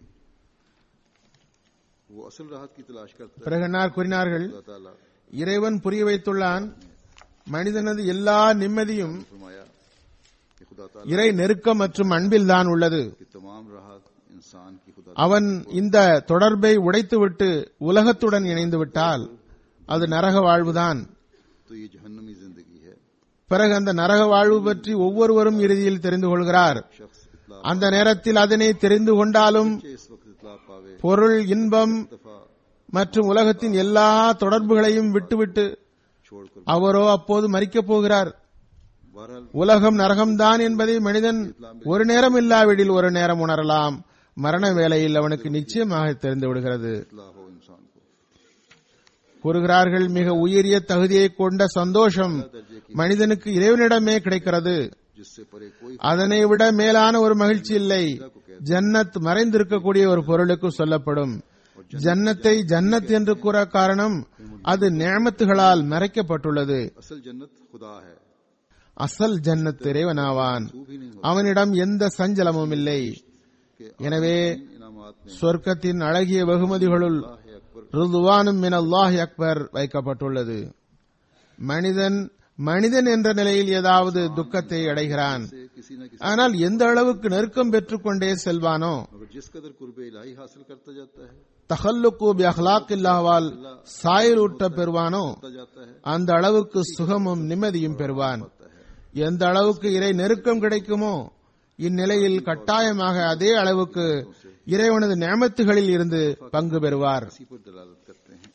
वो असल राहत की तलाश करता है பிறகு என்னார் கூறினார்கள் खुदा ताला இறைவன் புரிய வைத்துள்ளான் மனிதனது எல்லா நிம்மதியும் फरमाया कि खुदा ताला இறை நெருக்கம் மற்றும் அன்பில்தான் உள்ளது की तमाम राहत इंसान की खुदा அவன் இந்த தொடர்பை உடைத்துவிட்டு உலகத்துடன் இணைந்து விட்டால் அது நரக வாழ்வுதான் तो ये जहन्नमी जिंदगी है பிறகு அந்த நரக வாழ்வு பற்றி ஒவ்வொருவரும் இறுதியில் தெரிந்து கொள்கிறார் शख्स इतला அந்த நேரத்தில் அதனை தெரிந்து கொண்டாலும் इस वक्त इतला पावे பொருள் இன்பம் दफा மற்றும் உலகத்தின் எல்லா தொடர்புகளையும் விட்டுவிட்டு छोड़कर அவரோ அப்போது மறிக்கப் போகிறார் बहरहाल உலகம் நரகம்தான் என்பதை மனிதன் ஒரு நேரம் இல்லாவிடில் ஒரு நேரம் உணரலாம் மரண வேளையில் அவனுக்கு நிச்சயமாக தெரிந்து விடுகிறது इतला हो इंसान को கூறுகிறார்கள் மிக உயரிய தகுதியை கொண்ட சந்தோஷம் மனிதனுக்கு இறைவனிடமே கிடைக்கிறது जिससे परे कोई அதனை விட மேலான ஒரு மகிழ்ச்சி இல்லை ஜன்னத் மறைந்திருக்கக்கூடிய ஒரு பொருளுக்கு சொல்லப்படும் ஜன்னத்தை ஜன்னத் என்று கூற காரணம் அது நேமத்துகளால் மறைக்கப்பட்டுள்ளது असल जन्नत खुदा है அசல் ஜன்னத் இறைவனாவான் तू भी नहीं அவனிடம் எந்த சஞ்சலமும் இல்லை कि எனவே इनामात में சொர்க்கத்தின் அழகிய வெகுமதிகளுள் अल्लाह अकबर ருதுவானும் மின் அல்லாஹ் அக்பர் வைக்கப்பட்டுள்ளது மனிதன் மனிதன் என்ற நிலையில் ஏதாவது துக்கத்தை அடைகிறான் से किसी न किसी ஆனால் எந்த அளவுக்கு நெருக்கம் பெற்றுக்கொண்டே செல்வானோ मगर जिस कदर कुर्ब इलाही हासिल करता जाता है தஹல்லுக்கு பி அஹ்லாக் இல்லாவால் சாயலூட்ட பெறுவானோ करता जाता है அந்த அளவுக்கு சுகமும் நிம்மதியும் பெறுவான் எந்த அளவுக்கு இறை நெருக்கம் கிடைக்குமோ இந்நிலையில் கட்டாயமாக அதே அளவுக்கு இறைவனது நேமத்துகளில் இருந்து பங்கு பெறுவார் इसी पर दलालत करते हैं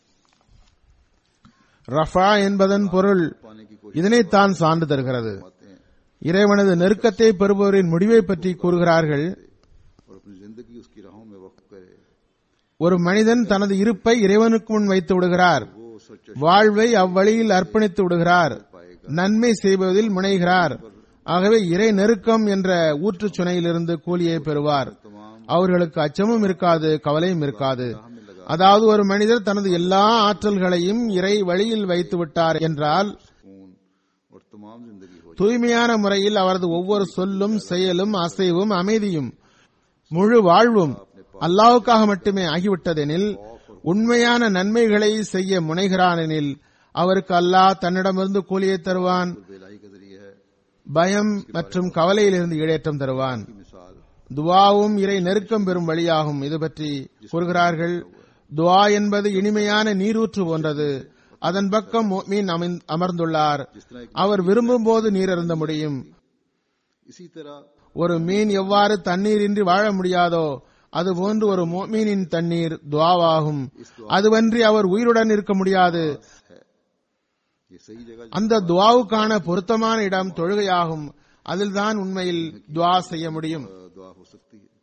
ரஃபா என்பதன் பொருள் पाने की कोशिश இதனைத்தான் சான்று தருகிறது करते हैं இறைவனது நெருக்கத்தை பெறுபவரின் முடிவை பற்றி கூறுகிறார்கள் और अपनी जिंदगी उसकी राहों में वक्फ करे ஒரு மனிதன் தனது இருப்பை இறைவனுக்கு முன் வைத்து விடுகிறார் वो सच வாழ்வை அவ்வழியில் அர்ப்பணித்து விடுகிறார் நன்மை செய்வதில் முனைகிறார் ஆகவே இறை நெருக்கம் என்ற ஊற்றுச் சுனையிலிருந்து கூலியை பெறுவார் அவர்களுக்கு அச்சமும் இருக்காது கவலையும் இருக்காது அதாவது ஒரு மனிதர் தனது எல்லா ஆற்றல்களையும் இறை வழியில் வைத்து விட்டார் என்றால் सुकून और तमाम जिंदगी हो தூய்மையான முறையில் அவரது ஒவ்வொரு சொல்லும் செயலும் அசைவும் அமைதியும் முழு வாழ்வும் அல்லாவுக்காக மட்டுமே ஆகிவிட்டதெனில் உண்மையான நன்மைகளை செய்ய முனைகிறானெனில் அவருக்கு அல்லாஹ் தன்னிடமிருந்து கூலியை தருவான் बेलाई का जरिए है பயம் மற்றும் கவலையிலிருந்து ஈடேற்றம் தருவான் की मिसाल துவாவும் இறை நெருக்கம் பெறும் வழியாகும் இது பற்றி கூறுகிறார்கள் துவா என்பது இனிமையான நீரூற்று போன்றது அதன் பக்கம் மீன் அமர்ந்துள்ளார் அவர் விரும்பும் போது நீர் அருந்த முடியும் इसी तरह ஒரு மீன் எவ்வாறு தண்ணீரின்றி வாழ முடியாதோ அதுபோன்று ஒரு மீனின் தண்ணீர் துவாவாகும் அதுவன்றி அவர் உயிருடன் இருக்க முடியாது है ये सही जगह அந்த துவாவுக்கான பொருத்தமான இடம் தொழுகையாகும் அதில்தான் உண்மையில் துவா செய்ய முடியும் अ, दुआ हो सकती है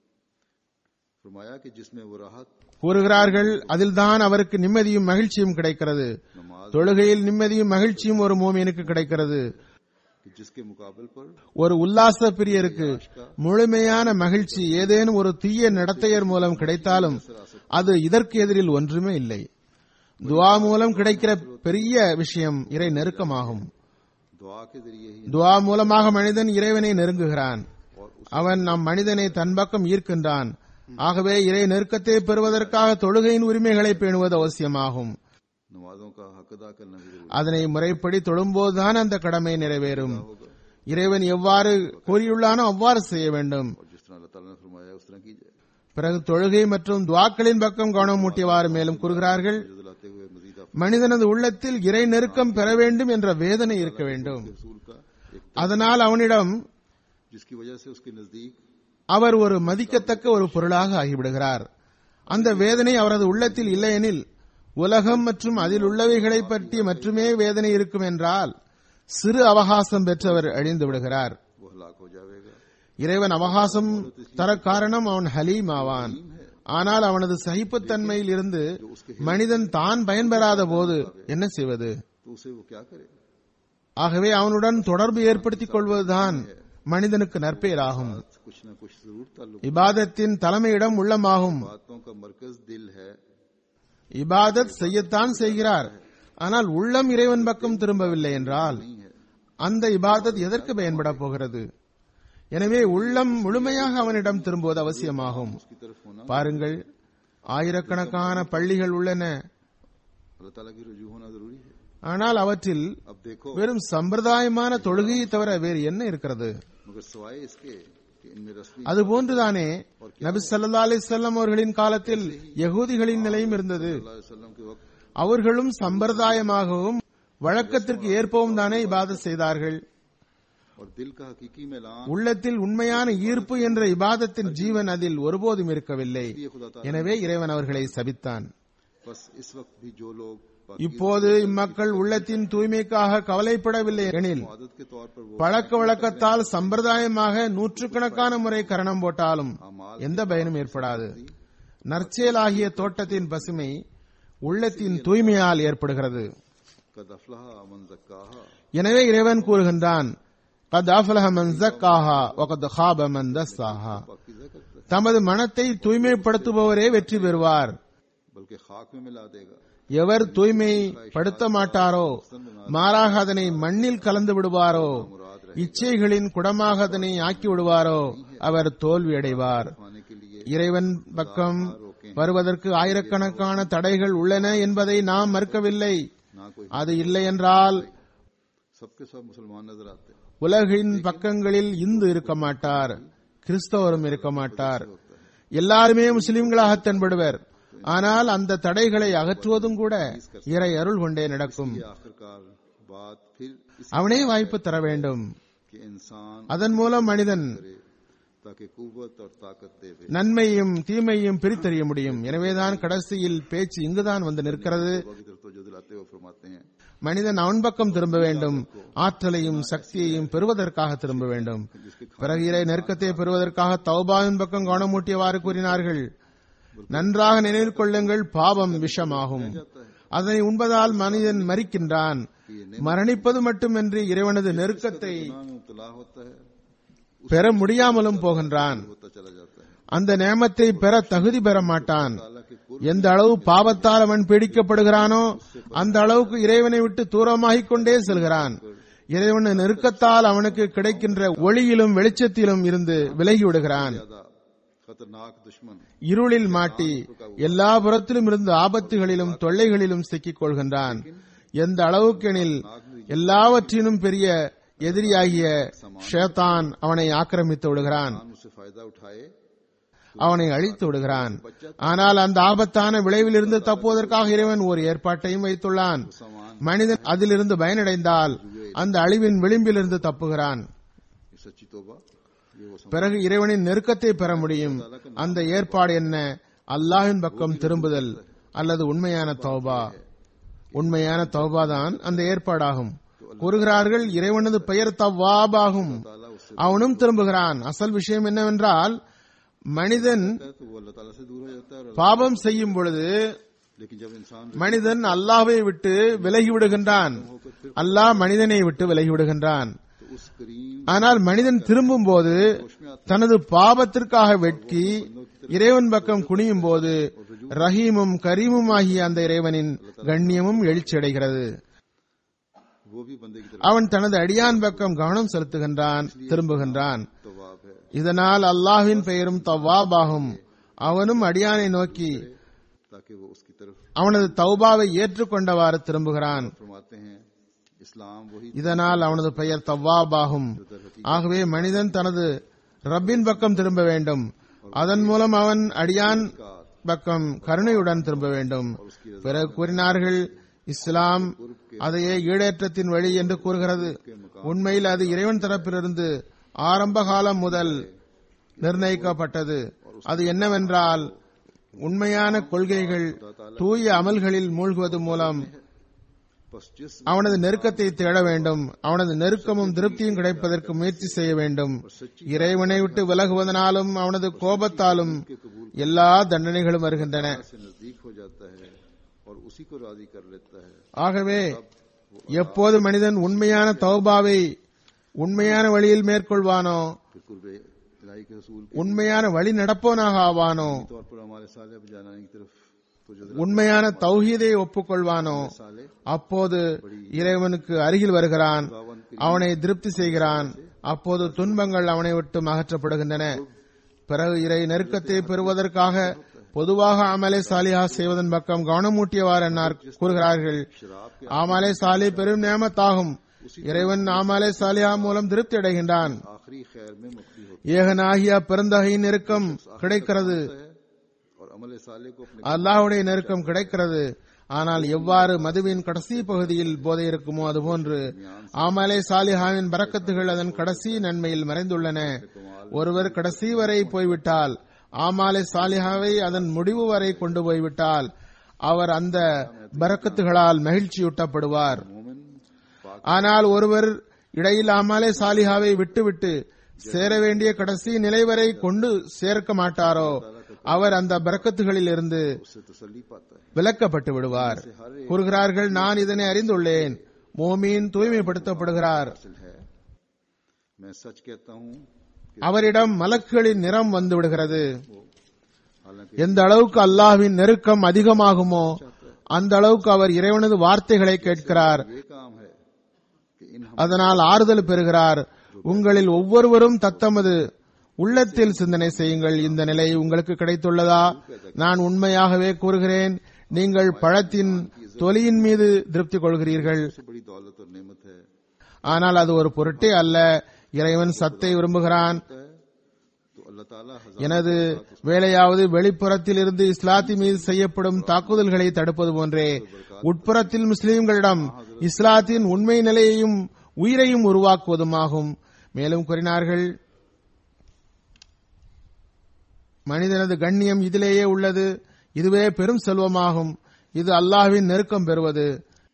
फरमाया कि जिसमें वो राहत கூறுகிறார்கள் அதில்தான் அவருக்கு நிம்மதியும் மகிழ்ச்சியும் கிடைக்கிறது नमाज தொழுகையில் நிம்மதியும் மகிழ்ச்சியும் ஒரு மோமியனுக்கு கிடைக்கிறது कि जिसके मुकाबल पर ஒரு உல்லாச பிரியருக்கு முழுமையான மகிழ்ச்சி ஏதேனும் ஒரு தீய நடத்தையர் மூலம் கிடைத்தாலும் அது இதற்கு எதிரில் ஒன்றுமே இல்லை துவா மூலம் கிடைக்கிற பெரிய விஷயம் இறை நெருக்கமாகும் दुआ के जरिए ही துவா மூலமாக மனிதன் இறைவனை நெருங்குகிறான் அவன் நம் மனிதனை தன் பக்கம் ஈர்க்கின்றான் ஆகவே இறை நெருக்கத்தை பெறுவதற்காக தொழுகையின் உரிமைகளை பேணுவது அவசியமாகும் नमाजों का हक अदा करना भी जरूरी அதனை முறைப்படி தொழும்போதுதான் அந்த கடமை நிறைவேறும் இறைவன் எவ்வாறு கூறியுள்ளானோ அவ்வாறு செய்ய வேண்டும் और जिस तरह अल्लाह ताला ने फरमाया उस तरह कीजिए பிறகு தொழுகை மற்றும் துவாக்களின் பக்கம் கவனம் மூட்டியவாறு மேலும் கூறுகிறார்கள் जो दिलाते हुए मजीद आप மனிதனது உள்ளத்தில் இறை நெருக்கம் பெற வேண்டும் என்ற வேதனை இருக்க வேண்டும் रसूल का एक அதனால் அவனிடம் जिसकी वजह से उसके नजदीक அவர் ஒரு மதிக்கத்தக்க ஒரு பொருளாக ஆகிவிடுகிறார் அந்த வேதனை அவரது உள்ளத்தில் இல்லையெனில் உலகம் மற்றும் அதில் உள்ளவைகளை பற்றி மட்டுமே வேதனை இருக்கும் என்றால் சிறு அவகாசம் பெற்றவர் அழிந்து விடுகிறார் वो हलाक हो जाएगा இறைவன் அவகாசம் தர காரணம் அவன் ஹலீம் ஆவான் ஆனால் அவனது சகிப்புத்தன்மையில் இருந்து மனிதன் தான் பயன்பெறாத போது என்ன செய்வது तो उसे वो क्या करे ஆகவே அவனுடன் தொடர்பு ஏற்படுத்திக் கொள்வதுதான் மனிதனுக்கு நற்பெயராகும் कुछ न कुछ जरूर ताल्लुक இபாதத்தின் தலைமையிடம் உள்ளமாகும் बातों का मरकज दिल है இபாதத் செய்யத்தான் செய்கிறார் ஆனால் உள்ளம் இறைவன் பக்கம் திரும்பவில்லை என்றால் नहीं है அந்த இபாதத் எதற்கு பயன்பட போகிறது எனவே உள்ளம் முழுமையாக அவனிடம் திரும்புவது அவசியமாகும் उसकी तरफ होना பாருங்கள் ஆயிரக்கணக்கான பள்ளிகள் உள்ளன अल्लाह ताला की रुजू होना जरूरी है ஆனால் அவற்றில் अब देखो வெறும் சம்பிரதாயமான தொழுகையை தவிர வேறு என்ன இருக்கிறது मगर सवाए इसके कि इनमें रस्मी அதுபோன்றுதானே நபி ஸல்லல்லாஹு அலைஹி வஸல்லம் அவர்களின் காலத்தில் யகூதிகளின் நிலையும் இருந்தது सल्लल्लाहु अलैहि वसल्लम के वक्त அவர்களும் சம்பிரதாயமாகவும் வழக்கத்திற்கு ஏற்பவும் தானே இபாதத் செய்தார்கள் और दिल का हकीकी मैलान உள்ளத்தில் உண்மையான ஈர்ப்பு என்ற இபாதத்தின் ஜீவன் அதில் ஒருபோதும் இருக்கவில்லை ये खुदा ताला எனவே இறைவன் அவர்களை சபித்தான் बस इस वक्त भी जो लोग இப்போது இம்மக்கள் உள்ளத்தின் தூய்மைக்காக கவலைப்படவில்லை எனில் आदत के तौर पर वो பழக்க வழக்கத்தால் சம்பிரதாயமாக நூற்றுக்கணக்கான முறை கரணம் போட்டாலும் எந்த பயனும் ஏற்படாது நற்செயலாகிய தோட்டத்தின் பசுமை உள்ளத்தின் தூய்மையால் ஏற்படுகிறது कद अफलाह मन जक्काहा எனவே இறைவன் கூறுகின்றான் "கத் அஃப்லஹ மன் ஸக்காஹா வகத் ஹாப மன் தஸ்ஸாஹா." पाकिज़ा करता है தமது மனத்தை தூய்மைப்படுத்துபவரே வெற்றி பெறுவார் बल्कि खाक में मिला देगा எவர் தூய்மைப்படுத்த மாட்டாரோ மாறாக அதனை மண்ணில் கலந்து விடுவாரோ இச்சைகளின் குடமாக அதனை ஆக்கி விடுவாரோ அவர் தோல்வி அடைவார் पाने के लिए இறைவன் பக்கம் வருவதற்கு ஆயிரக்கணக்கான தடைகள் உள்ளன என்பதை நாம் மறுக்கவில்லை ना कोई அது இல்லை என்றால் सबके सब मुसलमान नजर आते हैं உலகின் பக்கங்களில் இந்து இருக்க மாட்டார் கிறிஸ்தவரும் இருக்க மாட்டார் எல்லாருமே முஸ்லிம்களாக தென்படுவர் ஆனால் அந்த தடைகளை அகற்றுவதும் கூட இறை அருள் கொண்டே நடக்கும் ये आखिरकार बात फिर इस அவனே வாய்ப்பு தர வேண்டும் कि इंसान அதன் மூலம் மனிதன் करे ताकि कुवत और ताकत देवे நன்மையும் தீமையும் பிரித்தறிய முடியும் எனவேதான் கடைசியில் பேச்சு இங்குதான் வந்து நிற்கிறது तौबा की तरफ तवज्जो दिलाते हुए फरमाते हैं மனிதன் அவன் பக்கம் திரும்ப வேண்டும் ஆற்றலையும் சக்தியையும் பெறுவதற்காக திரும்ப வேண்டும் பிறகு இறை நெருக்கத்தை பெறுவதற்காக தௌபாவின் பக்கம் கவனமூட்டியவாறு கூறினார்கள் நன்றாக நினைவில் கொள்ளுங்கள் பாவம் விஷமாகும் அதனை உண்பதால் மனிதன் மறிக்கின்றான் மரணிப்பது மட்டுமின்றி இறைவனது நெருக்கத்தை गुनाह में मुबतला होता है பெற முடியாமலும் போகின்றான் होता चला जाता है அந்த நேமத்தை பெற தகுதி பெற மாட்டான் अल्लाह के कुर எந்த அளவு பாவத்தால் அவன் பீடிக்கப்படுகிறானோ அந்த அளவுக்கு இறைவனை விட்டு தூரமாகிக் கொண்டே செல்கிறான் இறைவன் நெருக்கத்தால் அவனுக்கு கிடைக்கின்ற ஒளியிலும் வெளிச்சத்திலும் இருந்து விலகி விடுகிறான் ज्यादा खतरनाक दुश्मन இருளில் மாட்டி எல்லா புறத்திலும் இருந்து ஆபத்துகளிலும் தொல்லைகளிலும் சிக்கிக் கொள்கின்றான் எந்த அளவுக்கெனில் எல்லாவற்றினும் பெரிய எதிரியாகிய ஷேத்தான் அவனை ஆக்கிரமித்து விடுகிறான் इंसान उससे फायदा उठाए அவனை அழித்து விடுகிறான் ஆனால் அந்த ஆபத்தான விளைவிலிருந்து தப்புவதற்காக இறைவன் ஒரு ஏற்பாட்டையும் வைத்துள்ளான் மனிதன் அதிலிருந்து பயனடைந்தால் அந்த அழிவின் விளிம்பிலிருந்து தப்புகிறான் ये सच्ची तोबा ये वो பிறகு இறைவனின் நெருக்கத்தை பெற முடியும் அந்த ஏற்பாடு என்ன அல்லாஹ்வின் பக்கம் திரும்புதல் அல்லது உண்மையான தௌபா உண்மையான தௌபா தான் அந்த ஏற்பாடாகும் கூறுகிறார்கள் இறைவனது பெயர் தவ்வாபாகும் அவனும் திரும்புகிறான் அசல் விஷயம் என்னவென்றால் மனிதன் है तो वो अल्लाह ताला से दूर हो जाता है और பாவம் செய்யும் பொழுது लेकिन जब इंसान மனிதன் அல்லாஹ்வை விட்டு விலகி விடுகின்றான் அல்லாஹ் மனிதனை விட்டு விலகி விடுகின்றான் तो उस करीम ஆனால் மனிதன் திரும்பும் போது தனது பாவத்திற்காக வெட்கி இறைவன் பக்கம் குனியும் போது ரஹீமும் கரீமும் ஆகிய அந்த இறைவனின் கண்ணியமும் எழுச்சியடைகிறது वो भी बंदे की तरफ அவன் தனது அடியான் பக்கம் கவனம் செலுத்துகின்றான் திரும்புகின்றான் तवाब है இதனால் அல்லாஹ்வின் பெயரும் தவ்வாபாகும் அவனும் அடியானை நோக்கி ताकि वो उसकी तरफ அவனது தௌபாவை ஏற்றுக்கொண்டவாறு திரும்புகிறான் फरमाते हैं इस्लाम वही இதனால் அவனது பெயர் தவ்வாபாகும் ஆகவே மனிதன் தனது ரப்பின் பக்கம் திரும்ப வேண்டும் அதன் மூலம் அவன் அடியான் பக்கம் கருணையுடன் திரும்ப வேண்டும் பிறகு கூறினார்கள் இஸ்லாம் அதையே ஈடேற்றத்தின் வழி என்று கூறுகிறது உண்மையில் அது இறைவன் தரப்பிலிருந்து ஆரம்ப காலம் முதல் நிர்ணயிக்கப்பட்டது அது என்னவென்றால் உண்மையான கொள்கைகள் தூய அமல்களில் மூழ்குவது மூலம் बस जिस அவனது நெருக்கத்தை தேட வேண்டும் அவனது நெருக்கமும் திருப்தியும் கிடைப்பதற்கு முயற்சி செய்ய வேண்டும் இறைவனை விட்டு விலகுவதனாலும் அவனது கோபத்தாலும் எல்லா தண்டனைகளும் வருகின்றன से नजदीक हो जाता है और उसी को राजी कर लेता है ஆகவே எப்போது மனிதன் உண்மையான தௌபாவை உண்மையான வழியில் மேற்கொள்வானோ बिल्कुल बे इलाही के रसूल के உண்மையான வழி நடப்போனாக ஆவானோ तौर पर हमारे साले बजाने की तरफ तो जो உண்மையான தௌஹீதை ஒப்புக்கொள்வானோ साले அப்போது இறைவனுக்கு அருகில் வருகிறான் அவனை திருப்தி செய்கிறான் அப்போது துன்பங்கள் அவனை விட்டு அகற்றப்படுகின்றன பிறகு இறை நெருக்கத்தை பெறுவதற்காக பொதுவாக அமலே சாலிஹா செய்வதன் பக்கம் கவனமூட்டியவாறு என்னார் கூறுகிறார்கள் ஆமலே சாலி பெரும் நேமத்தாகும் இறைவன் ஆமலே சாலிஹா மூலம் திருப்தி அடைகின்றான் आखिरी खैर में मुक्ति होती ஏகனாகிய பெருந்தகையின் நெருக்கம் கிடைக்கிறது है और अमल साले को अपने அல்லாஹ்வுடைய நெருக்கம் கிடைக்கிறது ஆனால் எவ்வாறு மதுவின் கடைசி பகுதியில் போதை இருக்குமோ அதுபோன்று ஆமலே சாலிஹாவின் பரக்கத்துகள் அதன் கடைசி நன்மையில் மறைந்துள்ளன ஒருவர் கடைசி வரை போய்விட்டால் ஆமாலே சாலிஹாவை அதன் முடிவு வரை கொண்டு போய்விட்டால் அவர் அந்த பரக்கத்துகளால் மகிழ்ச்சியூட்டப்படுவார் मोमिन पाक ஆனால் ஒருவர் இடையில் ஆமாலே சாலிஹாவை விட்டுவிட்டு சேர வேண்டிய கடைசி நிலை வரை கொண்டு சேர்க்க மாட்டாரோ அவர் அந்த பரக்கத்துகளில் இருந்து उससे तसल्ली पाता है விலக்கப்பட்டு விடுவார் கூறுகிறார்கள் நான் இதனை அறிந்துள்ளேன் மோமீன் தூய்மைப்படுத்தப்படுகிறார் हासिल है मैं सच कहता हूँ कि அவரிடம் மலக்குகளின் நிறம் வந்து விடுகிறது हालांकि எந்த அளவுக்கு அல்லாஹ்வின் நெருக்கம் அதிகமாகுமோ அந்த அளவுக்கு அவர் இறைவனது வார்த்தைகளை கேட்கிறார் ये काम है कि इन हम அதனால் ஆறுதல் பெறுகிறார் உங்களில் ஒவ்வொருவரும் தத்தமது உள்ளத்தில் சிந்தனை செய்யுங்கள் இந்த நிலை உங்களுக்கு கிடைத்துள்ளதா நான் உண்மையாகவே கூறுகிறேன் நீங்கள் பழத்தின் தொலியின் மீது திருப்தி கொள்கிறீர்கள் सबसे बड़ी दौलत और नेमत है ஆனால் அது ஒரு பொருட்டே அல்ல இறைவன் சத்தை விரும்புகிறான் तो अल्लाह ताला हजार எனது வேலையாவது வெளிப்புறத்தில் இருந்து இஸ்லாத்தி மீது செய்யப்படும் தாக்குதல்களை தடுப்பது போன்றே உட்புறத்தில் முஸ்லிம்களிடம் இஸ்லாத்தின் உண்மை நிலையையும் உயிரையும் உருவாக்குவதுமாகும் மேலும் கூறினார்கள் மனிதனது கண்ணியம் இதிலேயே உள்ளது இதுவே பெரும் செல்வமாகும் இது அல்லாஹ்வின் நெருக்கம் பெறுவது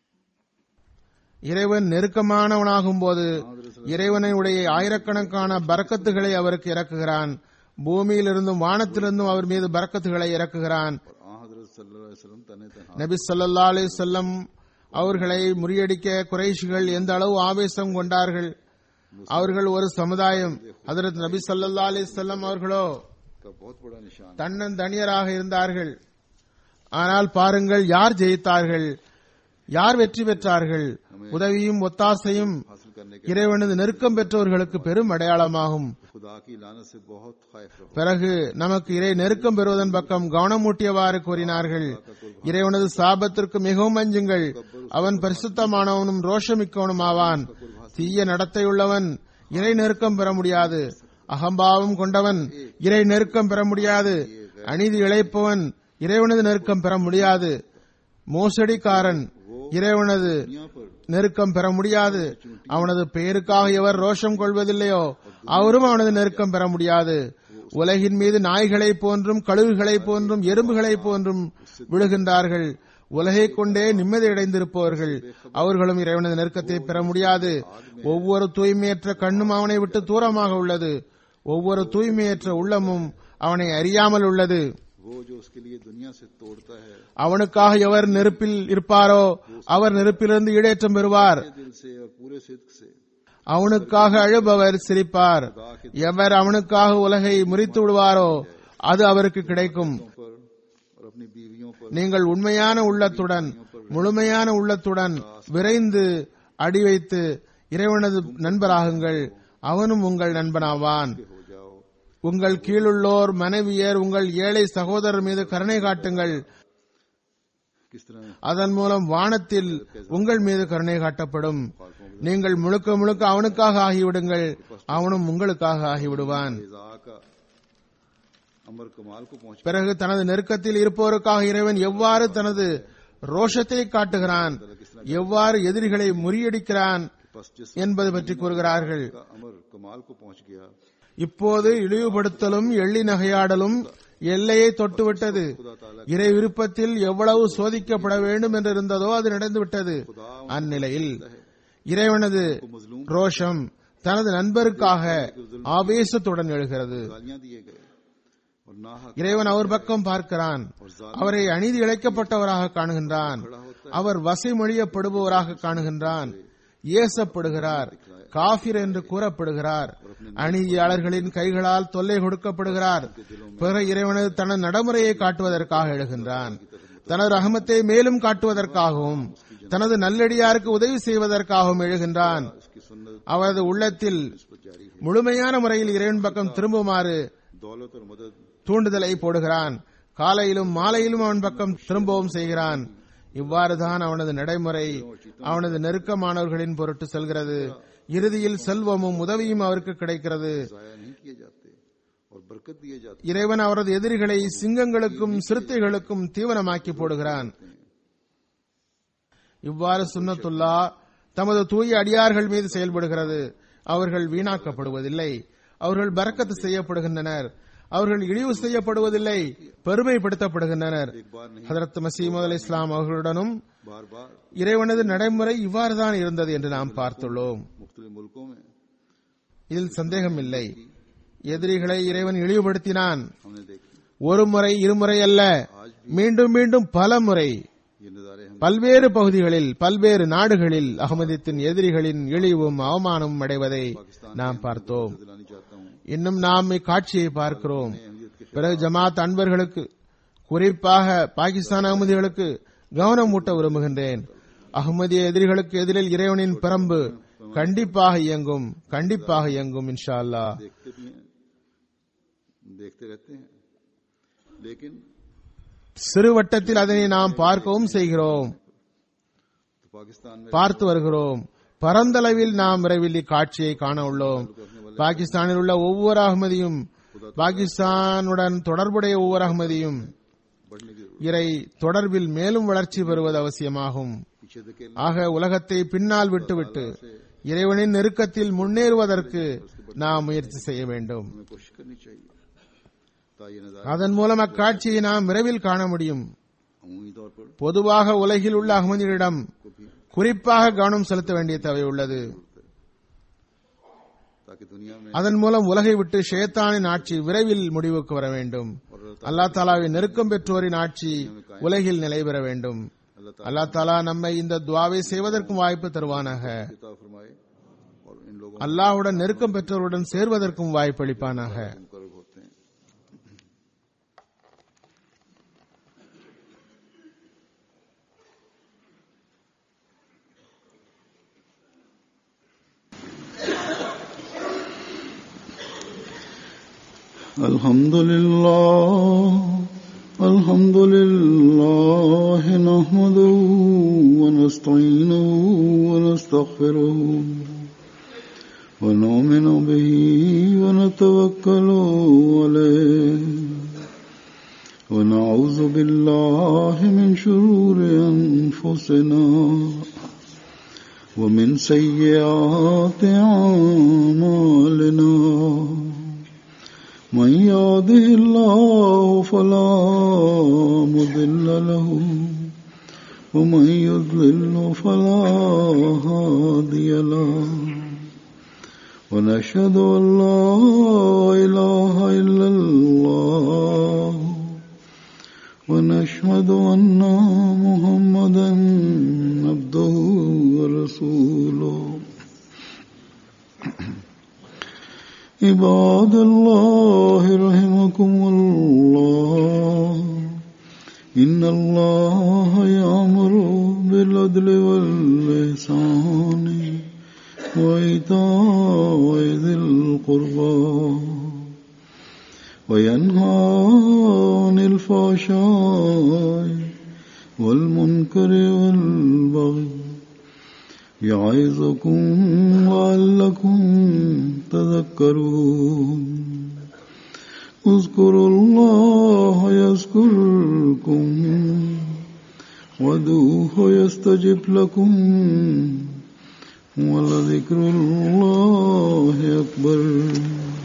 இறைவன் நெருக்கமானவனாகும் போது இறைவனுடைய ஆயிரக்கணக்கான பரக்கத்துகளை அவருக்கு இறக்குகிறான் பூமியிலிருந்தும் வானத்திலிருந்தும் அவர் மீது பரக்கத்துகளை இறக்குகிறான் और आ हजरत सल्लल्लाहु अलैहि वसल्लम तने तनहा நபி ஸல்லல்லாஹு அலைஹி வஸல்லம் அவர்களை முறியடிக்க குறைஷிகள் எந்த அளவு ஆவேசம் கொண்டார்கள் அவர்கள் ஒரு சமுதாயம் ஹதரத் நபி ஸல்லல்லாஹு அலைஹி வஸல்லம் அவர்களோ का बहुत बड़ा निशान தன்னன் தனியராக இருந்தார்கள் ஆனால் பாருங்கள் யார் ஜெயித்தார்கள் யார் வெற்றி பெற்றார்கள் உதவியும் ஒத்தாசையும் हासिल करने के இறைவனது நெருக்கம் பெற்றவர்களுக்கு பெரும் அடையாளமாகும் खुदा की लानत से बहुत खौफ रहो பிறகு நமக்கு இறை நெருக்கம் பெறுவதன் பக்கம் கவனமூட்டியவாறு கூறினார்கள் இறைவனது சாபத்திற்கு மிகவும் அஞ்சுங்கள் அவன் பரிசுத்தமானவனும் ரோஷமிக்கவனும் ஆவான் தீய நடத்தையுள்ளவன் இறை நெருக்கம் பெற முடியாது அகம்பாவம் கொண்டவன் இறை நெருக்கம் பெற முடியாது அநீதி இழைப்பவன் இறைவனது நெருக்கம் பெற முடியாது மோசடிக்காரன் இறைவனது दुनिया पर நெருக்கம் பெற முடியாது அவனது பெயருக்காக எவர் ரோஷம் கொள்வதில்லையோ அவரும் அவனது நெருக்கம் பெற முடியாது உலகின் மீது நாய்களைப் போன்றும் கழுகுகளைப் போன்றும் எறும்புகளைப் போன்றும் விழுகின்றார்கள் உலகை கொண்டே நிம்மதியடைந்திருப்பவர்கள் அவர்களும் இறைவனது நெருக்கத்தை பெற முடியாது ஒவ்வொரு தூய்மையற்ற கண்ணும் அவனை விட்டு தூரமாக உள்ளது ஒவ்வொரு தூய்மையற்ற உள்ளமும் அவனை அறியாமல் உள்ளது वो जो उसके लिए दुनिया से तोड़ता है அவனுக்காக எவர் நெருப்பில் இருப்பாரோ அவர் நெருப்பிலிருந்து ஈடேற்றம் பெறுவார் दिल से और पूरे सिद्क से அவனுக்காக அழுபவர் சிரிப்பார் எவர் அவனுக்காக உலகை முறித்து விடுவாரோ அது அவருக்கு கிடைக்கும் पर और अपनी बीवियों पर நீங்கள் உண்மையான உள்ளத்துடன் முழுமையான உள்ளத்துடன் விரைந்து அடி வைத்து இறைவனது நண்பராகுங்கள் அவனும் உங்கள் நண்பனாவான் हो जाओ உங்கள் கீழுள்ளோர் மனைவியர் உங்கள் ஏழை சகோதரர் மீது கருணை காட்டுங்கள் किस तरह அதன் மூலம் வானத்தில் உங்கள் மீது கருணை காட்டப்படும் நீங்கள் முழுக்க முழுக்க அவனுக்காக ஆகிவிடுங்கள் அவனும் உங்களுக்காக ஆகிவிடுவான் रिजा का अमर कमाल को पहुंच பிறகு தனது நெருக்கத்தில் இருப்போருக்காக இறைவன் எவ்வாறு தனது ரோஷத்தை காட்டுகிறான் எவ்வாறு எதிரிகளை முறியடிக்கிறான் बस जिस என்பது பற்றி கூறுகிறார்கள் का अमर कमाल को पहुंच गया இப்போது இழிவுபடுத்தலும் எள்ளி நகையாடலும் எல்லையை தொட்டுவிட்டது இறை விருப்பத்தில் எவ்வளவு சோதிக்கப்பட வேண்டும் என்று இருந்ததோ அது நடந்துவிட்டது அந்நிலையில் இறைவனது ரோஷம் தனது நண்பருக்காக ஆவேசத்துடன் எழுகிறது गालियां दिए गए और नाहक இறைவன் அவர் பக்கம் பார்க்கிறான் அவரை அநீதி இழைக்கப்பட்டவராக காணுகின்றான் அவர் வசைமொழியப்படுபவராக காணுகின்றான் ஏசப்படுகிறார் காபிர் என்று கூறப்படுகிறார் அநீதியாளர்களின் கைகளால் தொல்லை கொடுக்கப்படுகிறார் பிறகு இறைவனது தனது நடைமுறையை காட்டுவதற்காக எழுகின்றான் தனது ரஹமத்தை மேலும் காட்டுவதற்காகவும் தனது நல்லடியாருக்கு உதவி செய்வதற்காகவும் எழுகின்றான் उसकी सुन्नत அவரது உள்ளத்தில் முழுமையான முறையில் இறைவன் பக்கம் திரும்புமாறு दौलत और मदद தூண்டுதலை போடுகிறான் காலையிலும் மாலையிலும் அவன் பக்கம் திரும்பவும் செய்கிறான் இவ்வாறுதான் அவனது நடைமுறை அவனது நெருக்கமானவர்களின் பொருட்டு செல்கிறது இறுதியில் செல்வமும் உதவியும் அவருக்கு கிடைக்கிறது जाया नहीं किए जाते और बरकत दिए जाते இறைவன் அவரது எதிரிகளை சிங்கங்களுக்கும் சிறுத்தைகளுக்கும் தீவனமாக்கி போடுகிறான் இவ்வாறு சுன்னத்துல்லா தமது தூய அடியார்கள் மீது செயல்படுகிறது அவர்கள் வீணாக்கப்படுவதில்லை அவர்கள் பரக்கத்து செய்யப்படுகின்றனர் அவர்கள் இழிவு செய்யப்படுவதில்லை பெருமைப்படுத்தப்படுகின்றனர் ஹதரத் மசீமது அலி இஸ்லாம் அவர்களுடனும் बार बार இறைவனது நடைமுறை இவ்வாறுதான் இருந்தது என்று நாம் பார்த்துள்ளோம் मुख्तलिफ मुल्कों में இதில் சந்தேகம் இல்லை எதிரிகளை இறைவன் இழிவுபடுத்தினான் हमने देखी ஒரு முறை இருமுறை அல்ல மீண்டும் மீண்டும் பல முறை ये नज़ारे हम பல்வேறு பகுதிகளில் பல்வேறு நாடுகளில் அகமதித்தின் எதிரிகளின் இழிவும் அவமானமும் அடைவதை நாம் பார்த்தோம் दिलानी चाहता हूँ இன்னும் நாம் இக்காட்சியை பார்க்கிறோம் अहमियत के பிறகு ஜமாத் அன்பர்களுக்கு குறிப்பாக பாகிஸ்தான் அகமதிகளுக்கு கவனம் ஊட்ட விரும்புகின்றேன் அகமதிய எதிரிகளுக்கு எதிரில் இறைவனின் பிரம்பு கண்டிப்பாக இயங்கும் கண்டிப்பாக இயங்கும் இன்ஷா அல்லாஹ் देखते भी हैं देखते रहते हैं लेकिन சிறு வட்டத்தில் அதனை நாம் பார்க்கவும் செய்கிறோம் तो पाकिस्तान में பார்த்து வருகிறோம் பரந்தளவில் நாம் விரைவில் இக்காட்சியை காண உள்ளோம் பாகிஸ்தானில் உள்ள ஒவ்வொரு அகமதியும் பாகிஸ்தானுடன் தொடர்புடைய ஒவ்வொரு அகமதியும் बढ़ने की जरूरत இறை தொடர்பில் மேலும் வளர்ச்சி பெறுவது அவசியமாகும் पीछे धकेल ஆக உலகத்தை பின்னால் விட்டுவிட்டு இறைவனின் நெருக்கத்தில் முன்னேறுவதற்கு நாம் முயற்சி செய்ய வேண்டும் हमें कोशिश करनी चाहिए ताकि ये नज़ारा அதன் மூலம் அக்காட்சியை நாம் விரைவில் காண முடியும் अमूमी तौर पर பொதுவாக உலகில் உள்ள அகமதிகளிடம் को भी குறிப்பாக கவனம் செலுத்த வேண்டிய தேவை உள்ளது ताकि दुनिया में அதன் மூலம் உலகை விட்டு ஷேத்தானின் ஆட்சி விரைவில் முடிவுக்கு வர வேண்டும் அல்லா தாலாவின் நெருக்கம் பெற்றோரின் ஆட்சி உலகில் நிலை பெற வேண்டும் अल्लाह அல்லா தாலா நம்மை இந்த துவாவை செய்வதற்கும் வாய்ப்பு தருவானாக ताला फरमाए और इन लोगों அல்லாஹ்வுடன் நெருக்கம் பெற்றோருடன் சேர்வதற்கும் வாய்ப்பளிப்பானாக को मुकर्रब होते हैं الحمد لله الحمد لله نحمده ونستعينه ونستغفره ونؤمن به ونتوكل عليه ونعوذ بالله من شرور أنفسنا ومن سيئات أعمالنا من يهده الله فلا مضل له ومن يضلل فلا هادي له ونشهد أن لا إله إلا الله ونشهد أن محمدا عبده ورسوله عباد الله رحمكم الله إن الله يأمر بالعدل والإحسان وإيتاء ذي القربى وينهى عن الفحشاء والمنكر والبغي يعظكم لعلكم تذكرون اذكروا الله يذكركم ودوه يستجب لكم ولذكر الله أكبر